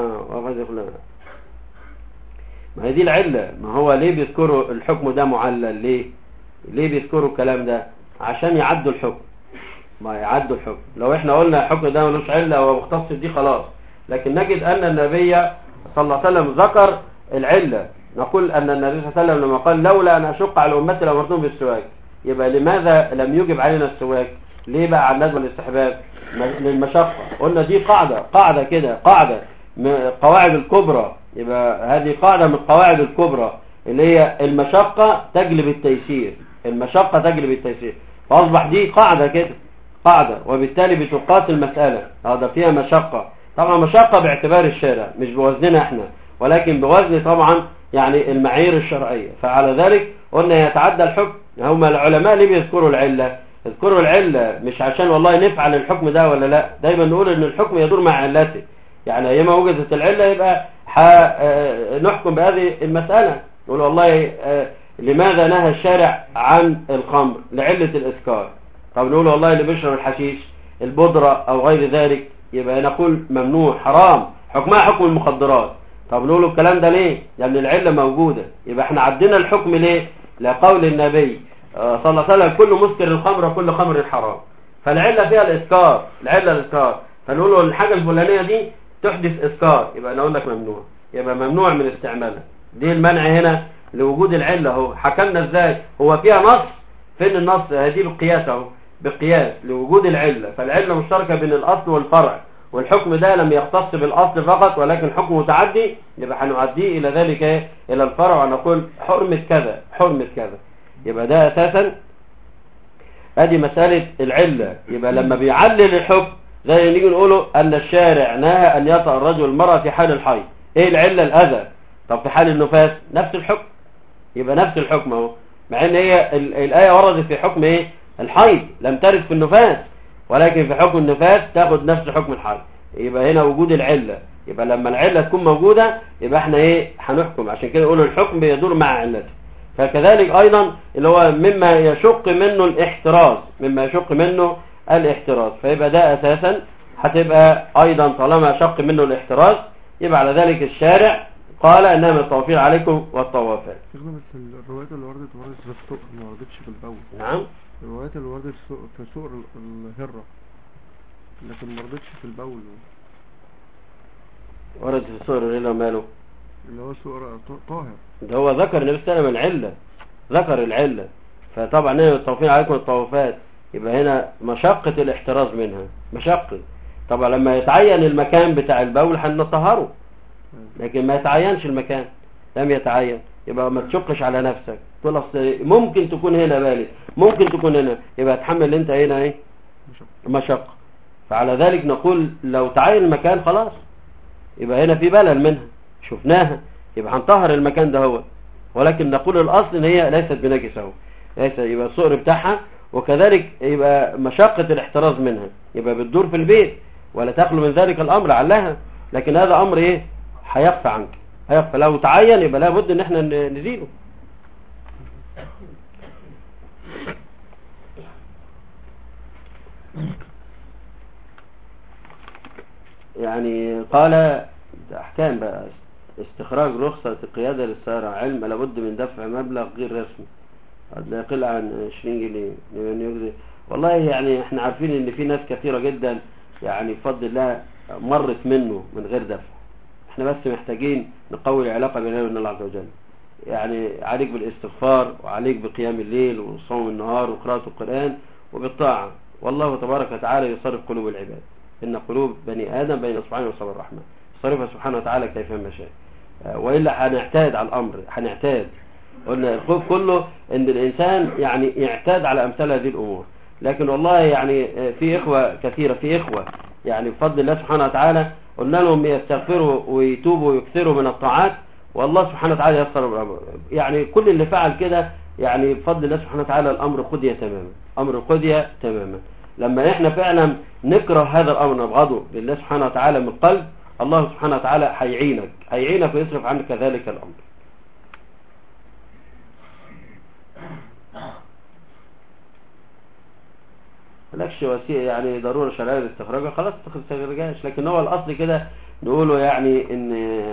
ما هي دي العلة ما هو ليه بيذكروا الحكم ده معلل ليه ليه بيذكروا الكلام ده عشان يعدوا الحكم ما يعدوا الحكم لو احنا قلنا الحكم ده ملوش علة ومختص دي خلاص لكن نجد أن النبي صلى الله عليه وسلم ذكر العلة نقول أن النبي صلى الله عليه وسلم لما قال لولا أن أشق على أمتي لأمرتهم بالسواك يبقى لماذا لم يجب علينا السواك ليه بقى على الندب والاستحباب للمشقة قلنا دي قاعدة قاعدة كده قاعدة من القواعد الكبرى يبقى هذه قاعدة من القواعد الكبرى اللي هي المشقة تجلب التيسير المشقة تجلب التيسير فأصبح دي قاعدة كده قاعدة وبالتالي بتقاس المسألة هذا فيها مشقة طبعا مشقة باعتبار الشارع مش بوزننا احنا ولكن بوزن طبعا يعني المعايير الشرعية فعلى ذلك قلنا يتعدى الحكم هم العلماء ليه بيذكروا العلة يذكروا العلة مش عشان والله نفعل الحكم ده ولا لا دايما نقول ان الحكم يدور مع علته يعني ايما وجدت العلة يبقى نحكم بهذه المسألة نقول والله لماذا نهى الشارع عن الخمر لعلة الإسكار طب نقول والله اللي بيشرب الحشيش البودرة أو غير ذلك يبقى نقول ممنوع حرام حكمها حكم المخدرات طب نقول الكلام ده ليه لأن يعني العلة موجودة يبقى احنا عدينا الحكم ليه لقول النبي صلى الله عليه وسلم كل مسكر الخمر وكل خمر حرام فالعلة فيها الإسكار العلة الإسكار فنقول له الحاجة الفلانية دي تحدث إسكار يبقى نقول لك ممنوع يبقى ممنوع من استعمالها دي المنع هنا لوجود العلة اهو حكمنا ازاي هو فيها نص فين النص هذه بالقياس اهو بقياس لوجود العلة فالعلة مشتركة بين الأصل والفرع والحكم ده لم يختص بالأصل فقط ولكن حكم متعدي يبقى هنعديه إلى ذلك إلى الفرع ونقول حرمة كذا حرمة كذا يبقى ده أساسا ادي مسألة العلة يبقى لما بيعلل الحكم زي نيجي نقوله أن الشارع نهى أن يطأ الرجل المرأة في حال الحي إيه العلة الأذى طب في حال النفاس نفس الحكم يبقى نفس الحكم اهو مع ان هي الآية وردت في حكم ايه الحيض لم ترد في النفاس ولكن في حكم النفاس تاخد نفس حكم الحيض يبقى هنا وجود العلة يبقى لما العلة تكون موجودة يبقى احنا ايه هنحكم عشان كده يقولوا الحكم بيدور مع علته فكذلك ايضا اللي هو مما يشق منه الاحتراز مما يشق منه الاحتراز فيبقى ده اساسا هتبقى ايضا طالما شق منه الاحتراز يبقى على ذلك الشارع قال انما الطوافين عليكم والطوافات شيخنا بس الروايات اللي وردت وردت في السوق ما وردتش في البول نعم الروايات اللي وردت في سوق- في سوق ال- الهرة لكن ما وردتش في البول ورد في سورة الليلة وماله اللي هو سوق ط- طاهر ده هو ذكر النبي صلى الله عليه وسلم العلة ذكر العلة فطبعا هنا الطوافين عليكم الطوافات يبقى هنا مشقة الاحتراز منها مشقة طبعا لما يتعين المكان بتاع البول هنطهره لكن ما يتعينش المكان لم يتعين يبقى ما تشقش على نفسك تقول اصل ممكن تكون هنا بالي ممكن تكون هنا يبقى تحمل انت هنا ايه مش مشقة فعلى ذلك نقول لو تعين المكان خلاص يبقى هنا في بلل منها شفناها يبقى هنطهر المكان ده هو ولكن نقول الاصل ان هي ليست بنجسة اهو ليس يبقى الصقر بتاعها وكذلك يبقى مشقة الاحتراز منها يبقى بتدور في البيت ولا تخلو من ذلك الامر علها لكن هذا امر ايه هيخفى عنك هيخفى لو تعين يبقى لابد ان احنا ن- نزيله يعني قال ده احكام بقى استخراج رخصة القيادة للسيارة علم لابد من دفع مبلغ غير رسمي قد لا يقل عن 20 جنيه لمن يجزي والله يعني احنا عارفين ان في ناس كثيرة جدا يعني بفضل الله مرت منه من غير دفع احنا بس محتاجين نقوي العلاقة بيننا وبين الله عز وجل يعني عليك بالاستغفار وعليك بقيام الليل وصوم النهار وقراءة القرآن وبالطاعة والله تبارك وتعالى يصرف قلوب العباد إن قلوب بني آدم بين إصبعين وصبر الرحمن صرفها سبحانه وتعالى كيفما شاء آه، وإلا هنعتاد على الأمر هنعتاد قلنا الخوف كله ان الانسان يعني يعتاد على امثال هذه الامور لكن والله يعني آه، في اخوة كثيرة في اخوة يعني بفضل الله سبحانه وتعالى قلنا لهم يستغفروا ويتوبوا ويكثروا من الطاعات والله سبحانه وتعالى يسر الامر يعني كل اللي فعل كده يعني بفضل الله سبحانه وتعالى الامر قضي تماما امر قضي تماما لما احنا فعلا نكره هذا الامر نبغضه لله سبحانه وتعالى من قلب الله سبحانه وتعالى هيعينك هيعينك ويصرف عنك ذلك الامر ملكش وسيله يعني ضروره شرعيه لاستخراجها خلاص ما تستخرجهاش لكن هو الاصل كده نقوله يعني ان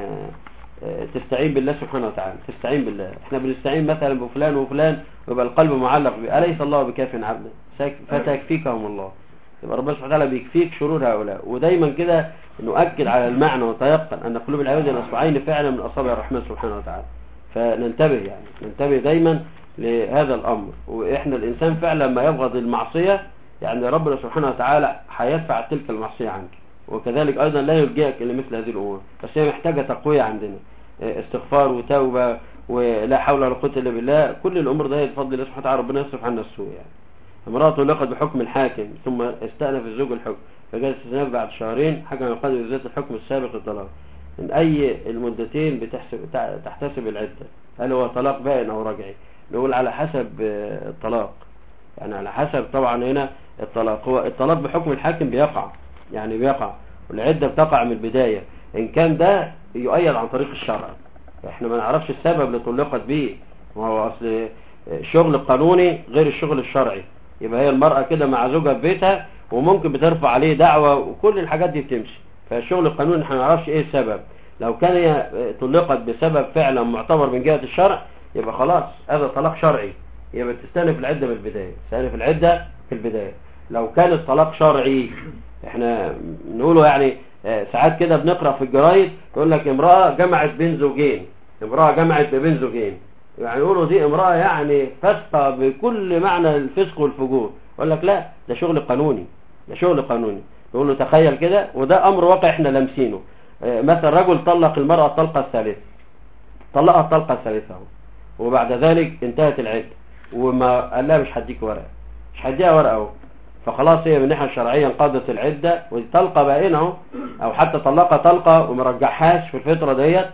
آه، تستعين بالله سبحانه وتعالى تستعين بالله احنا بنستعين مثلا بفلان وفلان ويبقى القلب معلق به اليس الله بكاف عبده ساك- فتكفيكهم الله يبقى ربنا سبحانه وتعالى بيكفيك شرور هؤلاء ودايما كده نؤكد على المعنى وتيقن ان قلوب العباد الاصبعين فعلا من اصابع الرحمن سبحانه وتعالى فننتبه يعني ننتبه دايما لهذا الامر واحنا الانسان فعلا ما يبغض المعصيه يعني ربنا سبحانه وتعالى هيدفع تلك المعصيه عنك وكذلك ايضا لا يلجئك الى مثل هذه الامور بس هي محتاجه تقويه عندنا اه، استغفار وتوبه ولا حول ولا قوه الا بالله كل الامور ده بفضل الله سبحانه وتعالى ربنا يصرف عنا السوء يعني امرأة طلقت بحكم الحاكم ثم استأنف الزوج الحكم فجاء الاستئناف بعد شهرين حكم القاضي بذات الحكم السابق الطلاق من أي المدتين بتحسب تع- تحتسب العدة هل هو طلاق بائن أو رجعي نقول على حسب آه، الطلاق يعني على حسب طبعا هنا الطلاق هو الطلاق بحكم الحاكم بيقع يعني بيقع والعدة بتقع من البداية إن كان ده يؤيد عن طريق الشرع احنا ما نعرفش السبب اللي طلقت به وهو أصل الشغل القانوني غير الشغل الشرعي يبقى هي المرأة كده مع زوجها في بيتها وممكن بترفع عليه دعوة وكل الحاجات دي بتمشي فالشغل القانوني احنا ما نعرفش ايه السبب لو كان هي طلقت بسبب فعلا معتبر من جهة الشرع يبقى خلاص هذا طلاق شرعي يبقى تستأنف العدة من البداية تستأنف العدة في البداية لو كان الطلاق شرعي احنا نقوله يعني آه، ساعات كده بنقرأ في الجرايد يقول لك امرأة جمعت بين زوجين امرأة جمعت بين زوجين يعني يقولوا دي امرأة يعني فاسقة بكل معنى الفسق والفجور يقول لك لا ده شغل قانوني ده شغل قانوني يقول له تخيل كده وده امر واقع احنا لامسينه آه، مثلا رجل طلق المرأة الطلقة الثالثة طلقها الطلقة الثالثة اهو وبعد ذلك انتهت العدة وما قال لها مش هديك ورقة مش هديها ورقة اهو فخلاص هي من الناحية الشرعية انقضت العدة والطلقة بائنة اهو او حتى طلقها طلقة وما رجعهاش في الفترة ديت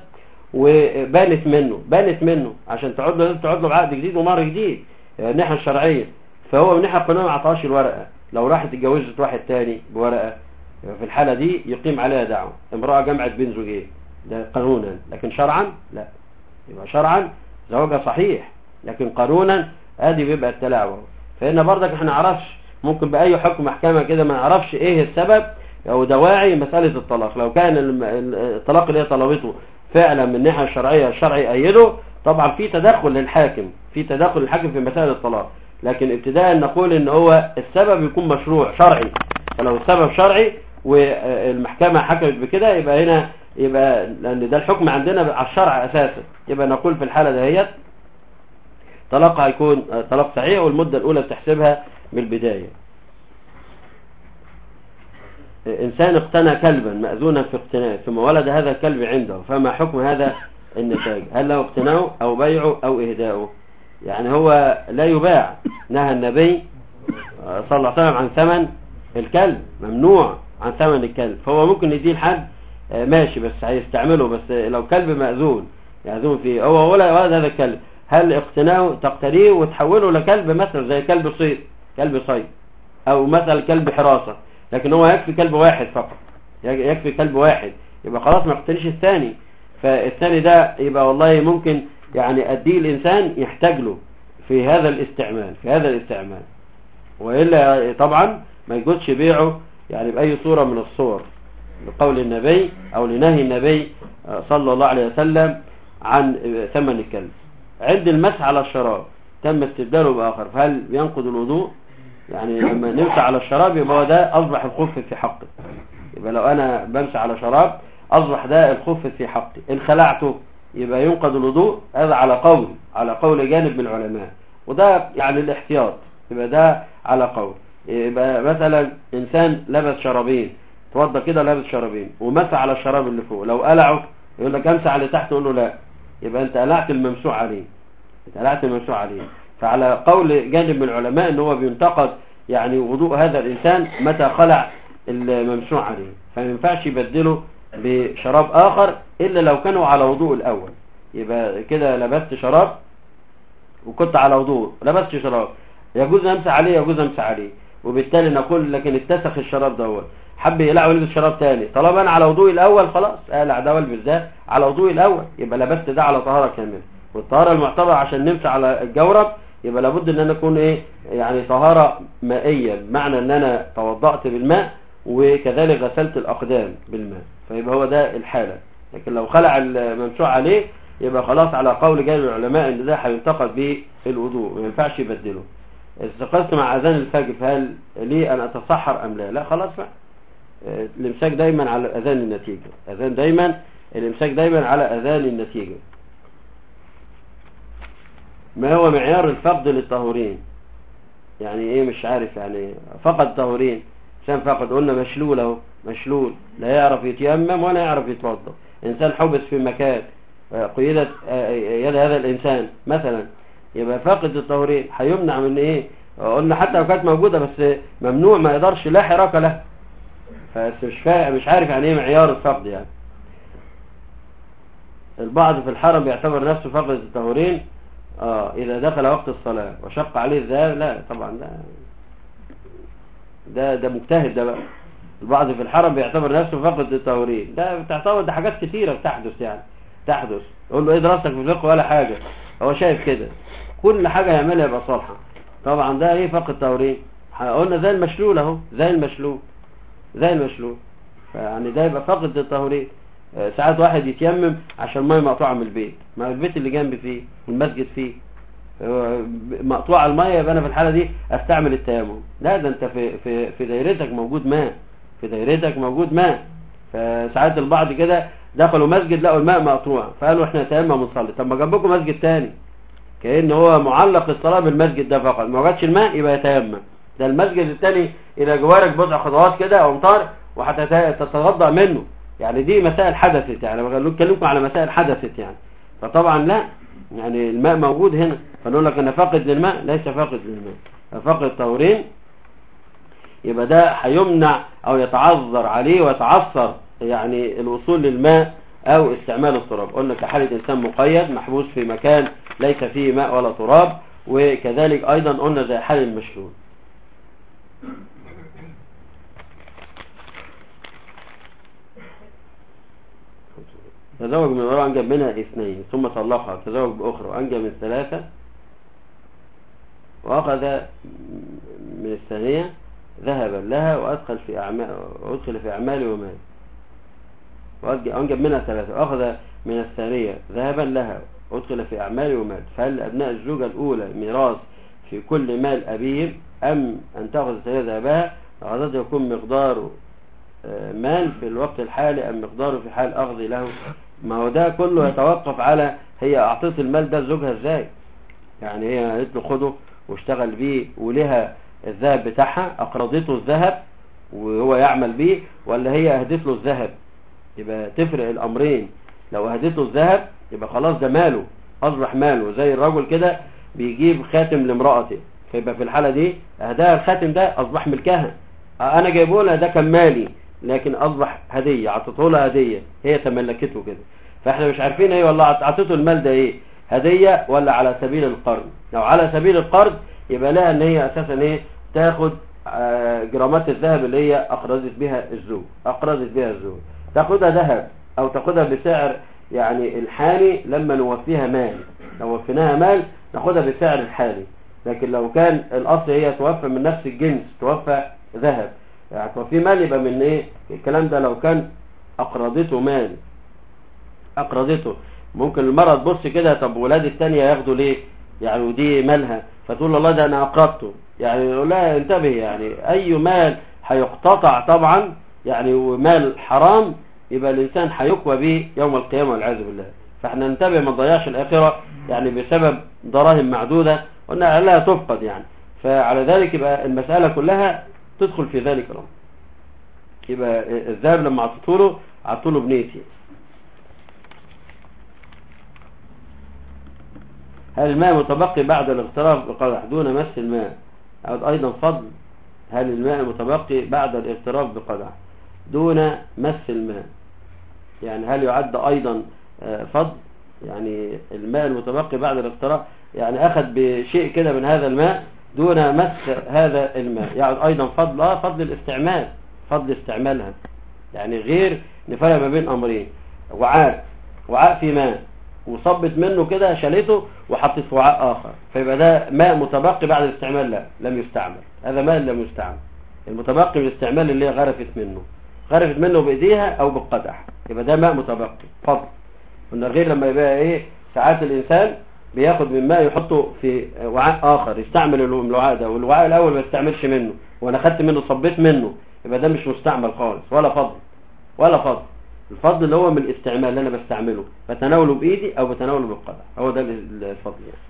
وبانت منه بانت منه عشان تعود له تعود له بعقد جديد ومهر جديد يعني الناحية الشرعية فهو من الناحية القانونية ما عطاش الورقة لو راحت اتجوزت واحد تاني بورقة في الحالة دي يقيم عليها دعوة امرأة جمعت بين زوجين ده قانونا لكن شرعا لا يبقى شرعا زواجها صحيح لكن قانونا ادي بيبقى التلاعب فهنا برضك احنا نعرفش ممكن بأي حكم محكمة كده ما نعرفش ايه السبب او دواعي مسألة الطلاق لو كان الم- ال- الطلاق اللي هي طلبته فعلا من الناحية الشرعية الشرع يأيده طبعا في تدخل للحاكم في تدخل الحاكم في مسائل الطلاق لكن ابتداء نقول ان هو السبب يكون مشروع شرعي فلو السبب شرعي والمحكمة حكمت بكده يبقى هنا يبقى لان ده الحكم عندنا على الشرع اساسا يبقى نقول في الحالة دهيت طلاق هيكون طلاق صحيح والمدة الاولى بتحسبها من البداية انسان اقتنى كلبا مأذونا في اقتناء ثم ولد هذا الكلب عنده فما حكم هذا النتاج هل له اقتناؤه او بيعه او اهداؤه يعني هو لا يباع نهى النبي صلى الله عليه وسلم عن ثمن الكلب ممنوع عن ثمن الكلب فهو ممكن يديه لحد ماشي بس هيستعمله بس لو كلب مأذون يأذون فيه هو ولا ولد هذا الكلب هل اقتناؤه تقتنيه وتحوله لكلب مثلا زي كلب صيد كلب صيد او مثلا كلب حراسة لكن هو يكفي كلب واحد فقط يكفي كلب واحد يبقى خلاص ما يقتنيش الثاني فالثاني ده يبقى والله ممكن يعني أديه الإنسان يحتاج له في هذا الاستعمال في هذا الاستعمال وإلا طبعا ما يجوزش بيعه يعني بأي صورة من الصور لقول النبي أو لنهي النبي صلى الله عليه وسلم عن ثمن الكلب عند المسح على الشراب تم استبداله بآخر فهل ينقض الوضوء يعني لما نمسح على الشراب يبقى هو ده أصبح الخف في حقه يبقى لو أنا بمسح على شراب أصبح ده الخف في حقي إن خلعته يبقى ينقض الوضوء هذا على قول على قول جانب من العلماء وده يعني الاحتياط يبقى ده على قول يبقى مثلا إنسان لبس شرابين توضى كده لابس شرابين ومسح على الشراب اللي فوق لو قلعه يقول لك امسح على تحت يقول له لا يبقى انت قلعت الممسوح عليه انت قلعت الممسوح عليه فعلى قول جانب من العلماء ان هو بينتقد يعني وضوء هذا الانسان متى خلع الممسوح عليه فما ينفعش يبدله بشراب آخر إلا لو كانوا على وضوء الأول يبقى كده لبست شراب وكنت على وضوء لبست شراب يجوز أمسح عليه يجوز أمسح عليه وبالتالي نقول لكن اتسخ الشراب دوت حب يقلع ويلبس شراب تاني طالما انا على وضوء الاول خلاص اقلع ده والبس ده على وضوء الاول يبقى لبست ده على طهاره كامله والطهاره المعتبره عشان نمسح على الجورب يبقى لابد ان انا اكون ايه يعني طهاره مائيه بمعنى ان انا توضأت بالماء وكذلك غسلت الاقدام بالماء فيبقى هو ده الحالة لكن لو خلع الممسوح عليه يبقى خلاص على قول جانب العلماء ان ده هينتقد به الوضوء ما ينفعش يبدله استيقظت مع اذان الفجر فهل لي ان اتسحر ام لا لا خلاص بقى الامساك دايما على اذان النتيجة اذان دايما الامساك دايما على اذان النتيجة ما هو معيار الفقد للطهورين يعني ايه مش عارف يعني فقد طهورين عشان فقد قلنا مشلول اهو مشلول لا يعرف يتيمم ولا يعرف يتوضا انسان حبس في مكان قيدت يد هذا الانسان مثلا يبقى فاقد الطهورين هيمنع من ايه قلنا حتى لو كانت موجوده بس ممنوع ما يقدرش لا حراك له بس مش فاهم مش عارف يعني ايه معيار الفقد يعني البعض في الحرم بيعتبر نفسه فقد الطهورين اه اذا دخل وقت الصلاه وشق عليه الذهاب لا طبعا ده ده ده مجتهد ده بقى البعض في الحرم بيعتبر نفسه فقد التوريد ده بتعتبر ده حاجات كثيرة بتحدث يعني تحدث يقول له ايه دراستك في الفقه ولا حاجة هو شايف كده كل حاجة يعملها يبقى صالحة طبعا ده ايه فقد توريد قلنا زي المشلول اهو زي المشلول زي المشلول فيعني ده يبقى فقد التوريد ساعات واحد يتيمم عشان الميه مقطوعه من البيت ما البيت اللي جنبي فيه والمسجد فيه مقطوعه الميه يبقى انا في الحاله دي استعمل التيمم لا ده انت في في في دايرتك موجود ماء في دايرتك موجود ماء فساعات البعض كده دخلوا مسجد لقوا الماء مقطوع فقالوا احنا نتيمم ونصلي طب ما جنبكم مسجد تاني كأن هو معلق الصلاة بالمسجد ده فقط ما وجدش الماء يبقى يتيمم ده المسجد التاني إلى جوارك بضع خطوات كده أو امطار وهتتغضى منه يعني دي مسائل حدثت يعني بكلمكم على مسائل حدثت يعني فطبعا لا يعني الماء موجود هنا فنقول لك انا فاقد للماء ليس فاقد للماء فاقد طورين يبقى ده هيمنع او يتعذر عليه ويتعثر يعني الوصول للماء او استعمال التراب قلنا كحالة انسان مقيد محبوس في مكان ليس فيه ماء ولا تراب وكذلك ايضا قلنا زي حال المشلول تزوج من امرأة أنجب منها اثنين ثم طلقها تزوج بأخرى وأنجب من ثلاثة وأخذ من الثانية ذهبا لها وأدخل في أعمال وأدخل في أعمال ومال وأنجب أنجب منها ثلاثة وأخذ من الثانية ذهبا لها أدخل في أعمال ومات فهل أبناء الزوجة الأولى ميراث في كل مال أبيهم أم أن تأخذ الثانية ذهبها غضاته يكون مقداره آه، مال في الوقت الحالي أم مقداره في حال أخذ له ما هو ده كله يتوقف على هي أعطيت المال ده لزوجها إزاي يعني هي قالت له خده واشتغل بيه ولها الذهب بتاعها أقرضته الذهب وهو يعمل بيه ولا هي أهدت له الذهب يبقى تفرق الأمرين لو أهدته الذهب يبقى خلاص ده ماله أصبح ماله زي الرجل كده بيجيب خاتم لامرأته فيبقى في الحالة دي أهداها الخاتم ده أصبح ملكها أنا جايبه لها ده كان مالي لكن أصبح هدية عطته لها هدية هي تملكته كده فاحنا مش عارفين ايه والله عطته المال ده ايه هدية ولا على سبيل القرض لو على سبيل القرض يبقى لها ان هي اساسا ايه تاخد آه، جرامات الذهب اللي هي اقرضت بها الزوج اقرضت بها الزوج تاخدها ذهب او تاخدها بسعر يعني الحالي لما نوفيها مال لو وفيناها مال ناخدها بسعر الحالي لكن لو كان الاصل هي توفى من نفس الجنس توفى ذهب يعني توفي مال يبقى من ايه الكلام ده لو كان اقرضته مال اقرضته ممكن المرأة تبص كده طب ولاد التانية ياخدوا ليه يعني ودي مالها فتقول الله ده انا اقرضته يعني يقول لها انتبه يعني اي مال هيقتطع طبعا يعني ومال حرام يبقى الانسان هيقوى به يوم القيامة والعياذ بالله فاحنا ننتبه ما نضيعش الاخرة يعني بسبب دراهم معدودة قلنا لا تفقد يعني فعلى ذلك يبقى المسألة كلها تدخل في ذلك الامر يبقى الذهب لما عطيته له عطيته له بنيتي هل الماء متبقي بعد الاغتراف بقدح دون مس الماء أو أيضا فضل هل الماء متبقي بعد الاغتراف بقدح دون مس الماء يعني هل يعد أيضا آه، فضل يعني الماء المتبقي بعد الاغتراف يعني أخذ بشيء كده من هذا الماء دون مس هذا الماء يعني أيضا فضل آه فضل الاستعمال فضل استعمالها يعني غير نفرق ما بين أمرين وعاء وعاء في ماء وصبت منه كده شالته وحطت في وعاء آخر فيبقى ده ماء متبقي بعد الاستعمال لا لم يستعمل هذا ماء لم يستعمل المتبقي من الاستعمال اللي هي غرفت منه غرفت منه بإيديها أو بالقدح يبقى ده ماء متبقي فضل قلنا غير لما يبقى إيه ساعات الإنسان بياخد من ماء يحطه في وعاء آخر يستعمل الوعاء ده والوعاء الأول ما يستعملش منه وأنا خدت منه صبيت منه يبقى ده مش مستعمل خالص ولا فضل ولا فضل الفضل اللي هو من الاستعمال اللي انا بستعمله بتناوله بايدي او بتناوله بالقدر هو ده الفضل يعني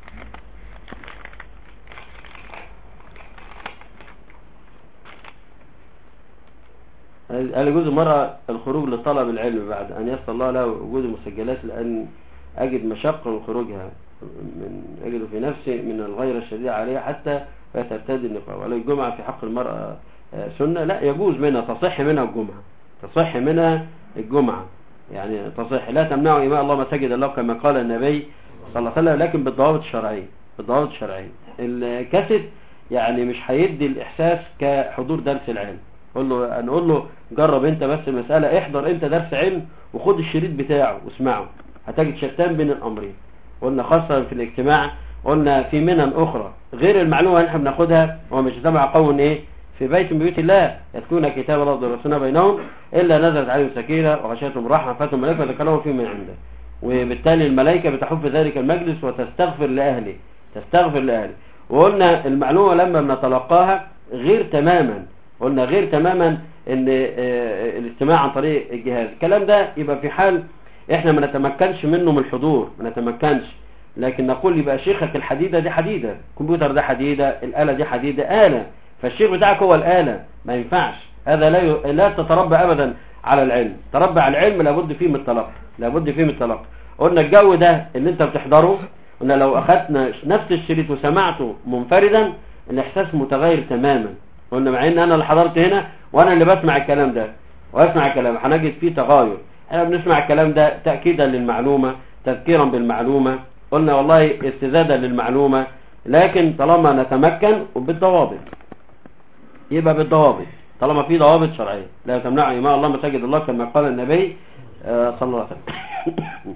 قال يجوز المرأة الخروج لطلب العلم بعد أن يسر الله له وجود المسجلات لأن أجد مشقة من خروجها من أجد في نفسي من الغير الشديد عليها حتى فترتدي النقاب ولو الجمعة في حق المرأة سنة لا يجوز منها تصح منها الجمعة تصح منها الجمعة يعني تصح لا تمنعوا إماء الله مساجد الله كما قال النبي صلى الله عليه وسلم لكن بالضوابط الشرعية بالضوابط الشرعية الكاسد يعني مش هيدي الإحساس كحضور درس العلم قول له نقول له جرب انت بس المسألة احضر انت درس علم وخد الشريط بتاعه واسمعه هتجد شتان بين الأمرين قلنا خاصة في الاجتماع قلنا في منن أخرى غير المعلومة اللي احنا بناخدها هو مش تبع قول ايه في بيت من بيوت الله يتلون كتاب الله ودرسونا بينهم إلا نزلت عليهم سكينة وغشيتهم رحمة فاتهم الملائكة وذكرهم فيه من عنده وبالتالي الملائكة بتحب ذلك المجلس وتستغفر لأهله تستغفر لأهله وقلنا المعلومة لما بنتلقاها غير تماما قلنا غير تماما ان الاستماع عن طريق الجهاز الكلام ده يبقى في حال احنا ما نتمكنش منه من الحضور ما نتمكنش لكن نقول يبقى شيخك الحديدة دي حديدة الكمبيوتر ده حديدة الآلة دي حديدة آلة فالشيخ بتاعك هو الآلة ما ينفعش هذا لا ي... لا تتربى أبدا على العلم تربى على العلم لابد فيه من التلقي لابد فيه من التلقي قلنا الجو ده اللي انت بتحضره قلنا لو أخذنا نفس الشريط وسمعته منفردا الإحساس متغير تماما قلنا مع ان انا اللي حضرت هنا وانا اللي بسمع الكلام ده واسمع الكلام هنجد فيه تغاير احنا بنسمع الكلام ده تأكيدا للمعلومة تذكيرا بالمعلومة قلنا والله استزادا للمعلومة لكن طالما نتمكن وبالضوابط يبقى بالضوابط طالما في ضوابط شرعية لا تمنع إماء الله مساجد الله كما قال النبي صلى الله عليه وسلم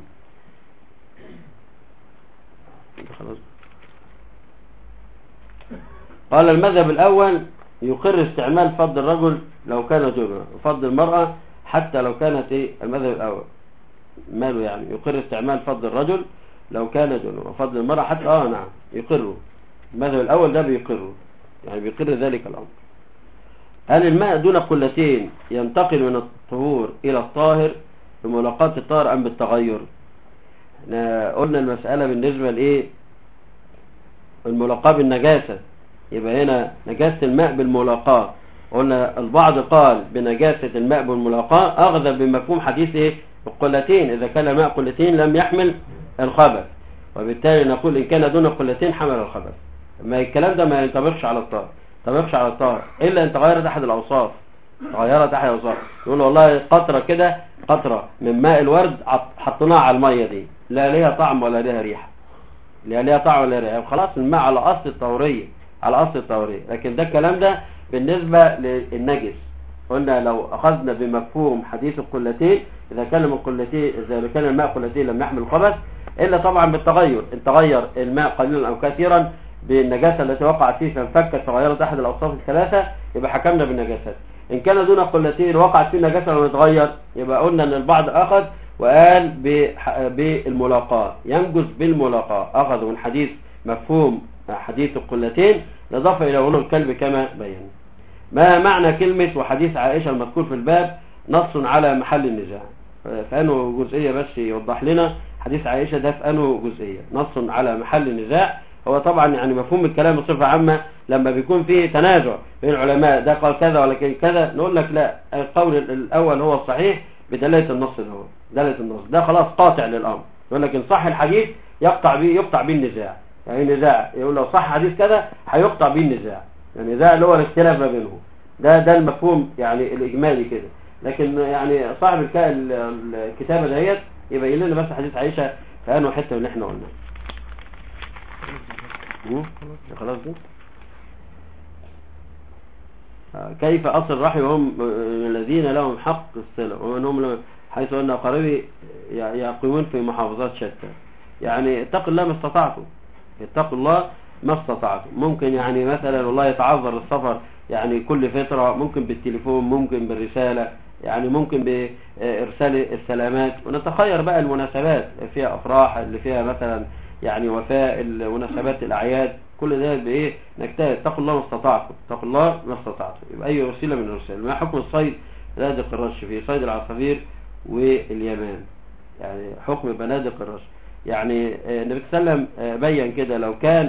قال المذهب الأول يقر استعمال فضل الرجل لو كان زوجها وفضل المرأة حتى لو كانت ايه المذهب الاول ماله يعني يقر استعمال فضل الرجل لو كان دونه وفضل المرأة حتى اه نعم يقره المذهب الاول ده بيقره يعني بيقر ذلك الامر هل الماء دون قلتين ينتقل من الطهور الى الطاهر بملاقاة الطاهر ام بالتغير احنا قلنا المسألة بالنسبة لايه الملاقاة بالنجاسة يبقى هنا نجاسة الماء بالملاقاة قلنا البعض قال بنجاسة الماء بالملاقاة أغذى بمفهوم حديث إيه القلتين إذا كان الماء قلتين لم يحمل الخبث وبالتالي نقول إن كان دون قلتين حمل الخبث ما الكلام ده ما ينطبقش على الطاهر ينطبقش على الطاهر إلا أن تغيرت أحد الأوصاف تغيرت أحد الأوصاف يقول والله قطرة كده قطرة من ماء الورد حطيناها على المية دي لا ليها طعم ولا ليها ريحة لا ليها طعم ولا ريحة خلاص الماء على أصل الطورية على أصل الطورية لكن ده الكلام ده بالنسبة للنجس قلنا لو أخذنا بمفهوم حديث القلتين إذا كان من قلتين إذا كان الماء قلتين لم يحمل الخبث إلا طبعا بالتغير إن تغير الماء قليلا أو كثيرا بالنجاسة التي وقعت فيه فانفكت تغيرت أحد الأوصاف الثلاثة يبقى حكمنا بالنجاسات إن كان دون قلتين وقعت فيه نجاسة لم يتغير يبقى قلنا أن البعض أخذ وقال بالملاقاة ينجز بالملاقاة أخذوا من حديث مفهوم حديث القلتين نضاف إلى ولو الكلب كما بين ما معنى كلمة وحديث عائشة المذكور في الباب نص على محل النزاع فأنه جزئية بس يوضح لنا حديث عائشة ده في أنه جزئية نص على محل النزاع هو طبعا يعني مفهوم الكلام بصفة عامة لما بيكون فيه تنازع بين العلماء ده قال كذا ولا كذا نقول لك لا القول الأول هو الصحيح بدلالة النص ده دلالة النص ده خلاص قاطع للأمر يقول لك إن صح الحديث يقطع به يقطع به النزاع يعني نزاع يقول لو صح حديث كذا هيقطع به النزاع يعني ده اللي هو الاختلاف ما بينهم ده ده المفهوم يعني الإجمالي كده لكن يعني صاحب الكتابة دهيت يبين لنا بس حديث عائشة في أنه حتة من اللي احنا قلنا خلاص دي كيف أصل رحم هم الذين لهم حق الصلة ومن هم حيث أن قريبي يقيمون في محافظات شتى يعني اتقوا الله ما استطعتم اتقوا الله ما استطعتم ممكن يعني مثلا والله يتعذر السفر يعني كل فترة ممكن بالتليفون ممكن بالرسالة يعني ممكن بإرسال السلامات ونتخير بقى المناسبات فيها أفراح اللي فيها مثلا يعني وفاء المناسبات الأعياد كل ده بإيه نجتهد اتقوا الله ما استطعتم اتقوا الله ما استطعتم يبقى أي وسيلة من الوسائل ما حكم الصيد بنادق الرش في صيد العصافير واليمام يعني حكم بنادق الرش يعني النبي صلى الله عليه وسلم بين كده لو كان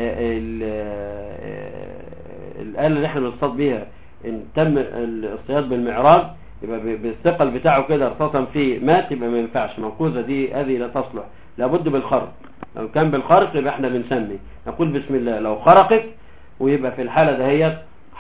الآلة اللي احنا بنصطاد بيها ان تم الصياد بالمعراج يبقى بالثقل بتاعه كده ارتطم فيه مات يبقى ما ينفعش منقوذة دي هذه لا تصلح لابد بالخرق لو كان بالخرق يبقى احنا بنسمي نقول بسم الله لو خرقت ويبقى في الحالة دهيت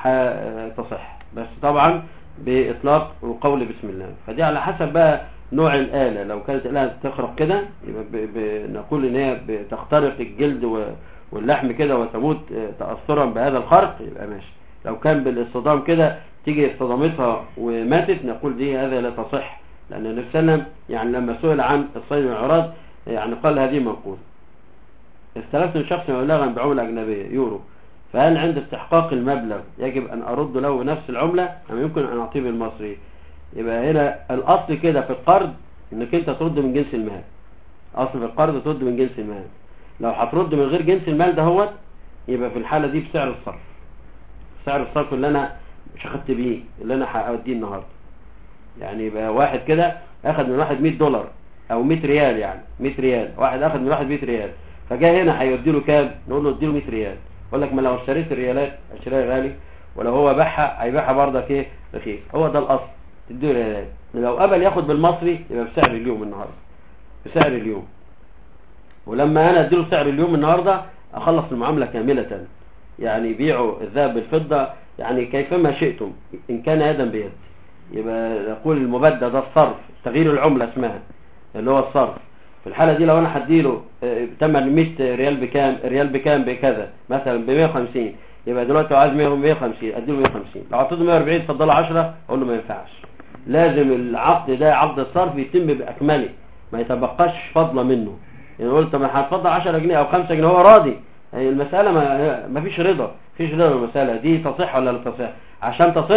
تصح بس طبعا بإطلاق وقول بسم الله فدي على حسب بقى نوع الآلة لو كانت الآلة تخرق كده يبقى نقول ان هي بتخترق الجلد واللحم كده وتموت تأثرا بهذا الخرق يبقى ماشي لو كان بالاصطدام كده تيجي اصطدمتها وماتت نقول دي هذا لا تصح لأن النبي صلى الله عليه وسلم يعني لما سئل عن الصيد والعراض يعني قال هذه منقول استلفت من شخص مبلغا بعملة أجنبية يورو فهل عند استحقاق المبلغ يجب أن أرد له نفس العملة أم يمكن أن أعطيه بالمصري يبقى هنا الأصل كده في القرض إنك أنت ترد من جنس المال أصل في القرض ترد من جنس المال لو هترد من غير جنس المال دهوت يبقى في الحالة دي بسعر الصرف سعر الصرف اللي أنا مش أخدت بيه اللي أنا هأديه النهاردة يعني يبقى واحد كده أخد من واحد 100 دولار أو 100 ريال يعني 100 ريال واحد أخد من واحد 100 ريال فجاء هنا هيودي له كام نقول له اديله 100 ريال يقول لك ما لو اشتريت الريالات اشتريها غالي ولو هو باعها هيبيعها برضك ايه رخيص هو ده الاصل تديله ريالات لو قبل ياخد بالمصري يبقى بسعر اليوم النهارده بسعر اليوم ولما انا اديله سعر اليوم النهارده اخلص المعامله كامله يعني بيعوا الذهب بالفضه يعني كيفما شئتم ان كان يدا بيد يبقى نقول المبدل ده الصرف تغيير العمله اسمها اللي هو الصرف في الحالة دي لو انا هديله تمن 100 ريال بكام ريال بكام بكذا مثلا ب 150 يبقى دلوقتي لو عايز 150 اديله 150 لو اعطيته 140 اتفضل 10 اقول له ما ينفعش لازم العقد ده عقد الصرف يتم باكمله ما يتبقاش فضله منه يعني قلت ما هتفضل 10 جنيه او 5 جنيه هو راضي المسألة ما, ما فيش رضا فيش رضا المسألة دي تصح ولا لا تصح عشان تصح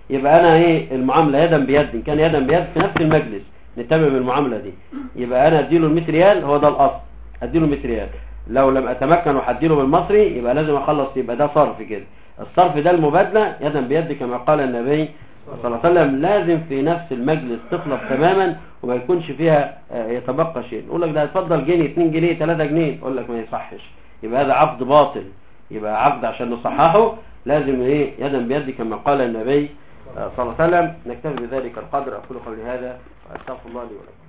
يبقى انا ايه المعامله يدا بيد ان كان يدا بيد في نفس المجلس نتمم المعامله دي يبقى انا اديله ال 100 ريال هو ده الاصل اديله 100 ريال لو لم اتمكن وهديله بالمصري يبقى لازم اخلص يبقى ده صرف كده الصرف ده المبادله يدا بيد كما قال النبي صلى الله عليه وسلم لازم في نفس المجلس تخلص تماما وما يكونش فيها آه، يتبقى شيء يقول لك ده هتفضل جنيه 2 جنيه 3 جنيه يقول لك ما يصحش يبقى هذا عقد باطل يبقى عقد عشان نصححه لازم ايه يدا بيد كما قال النبي آه، صلى الله عليه وسلم نكتفي بذلك القدر اقول قولي هذا واستغفر الله لي ولكم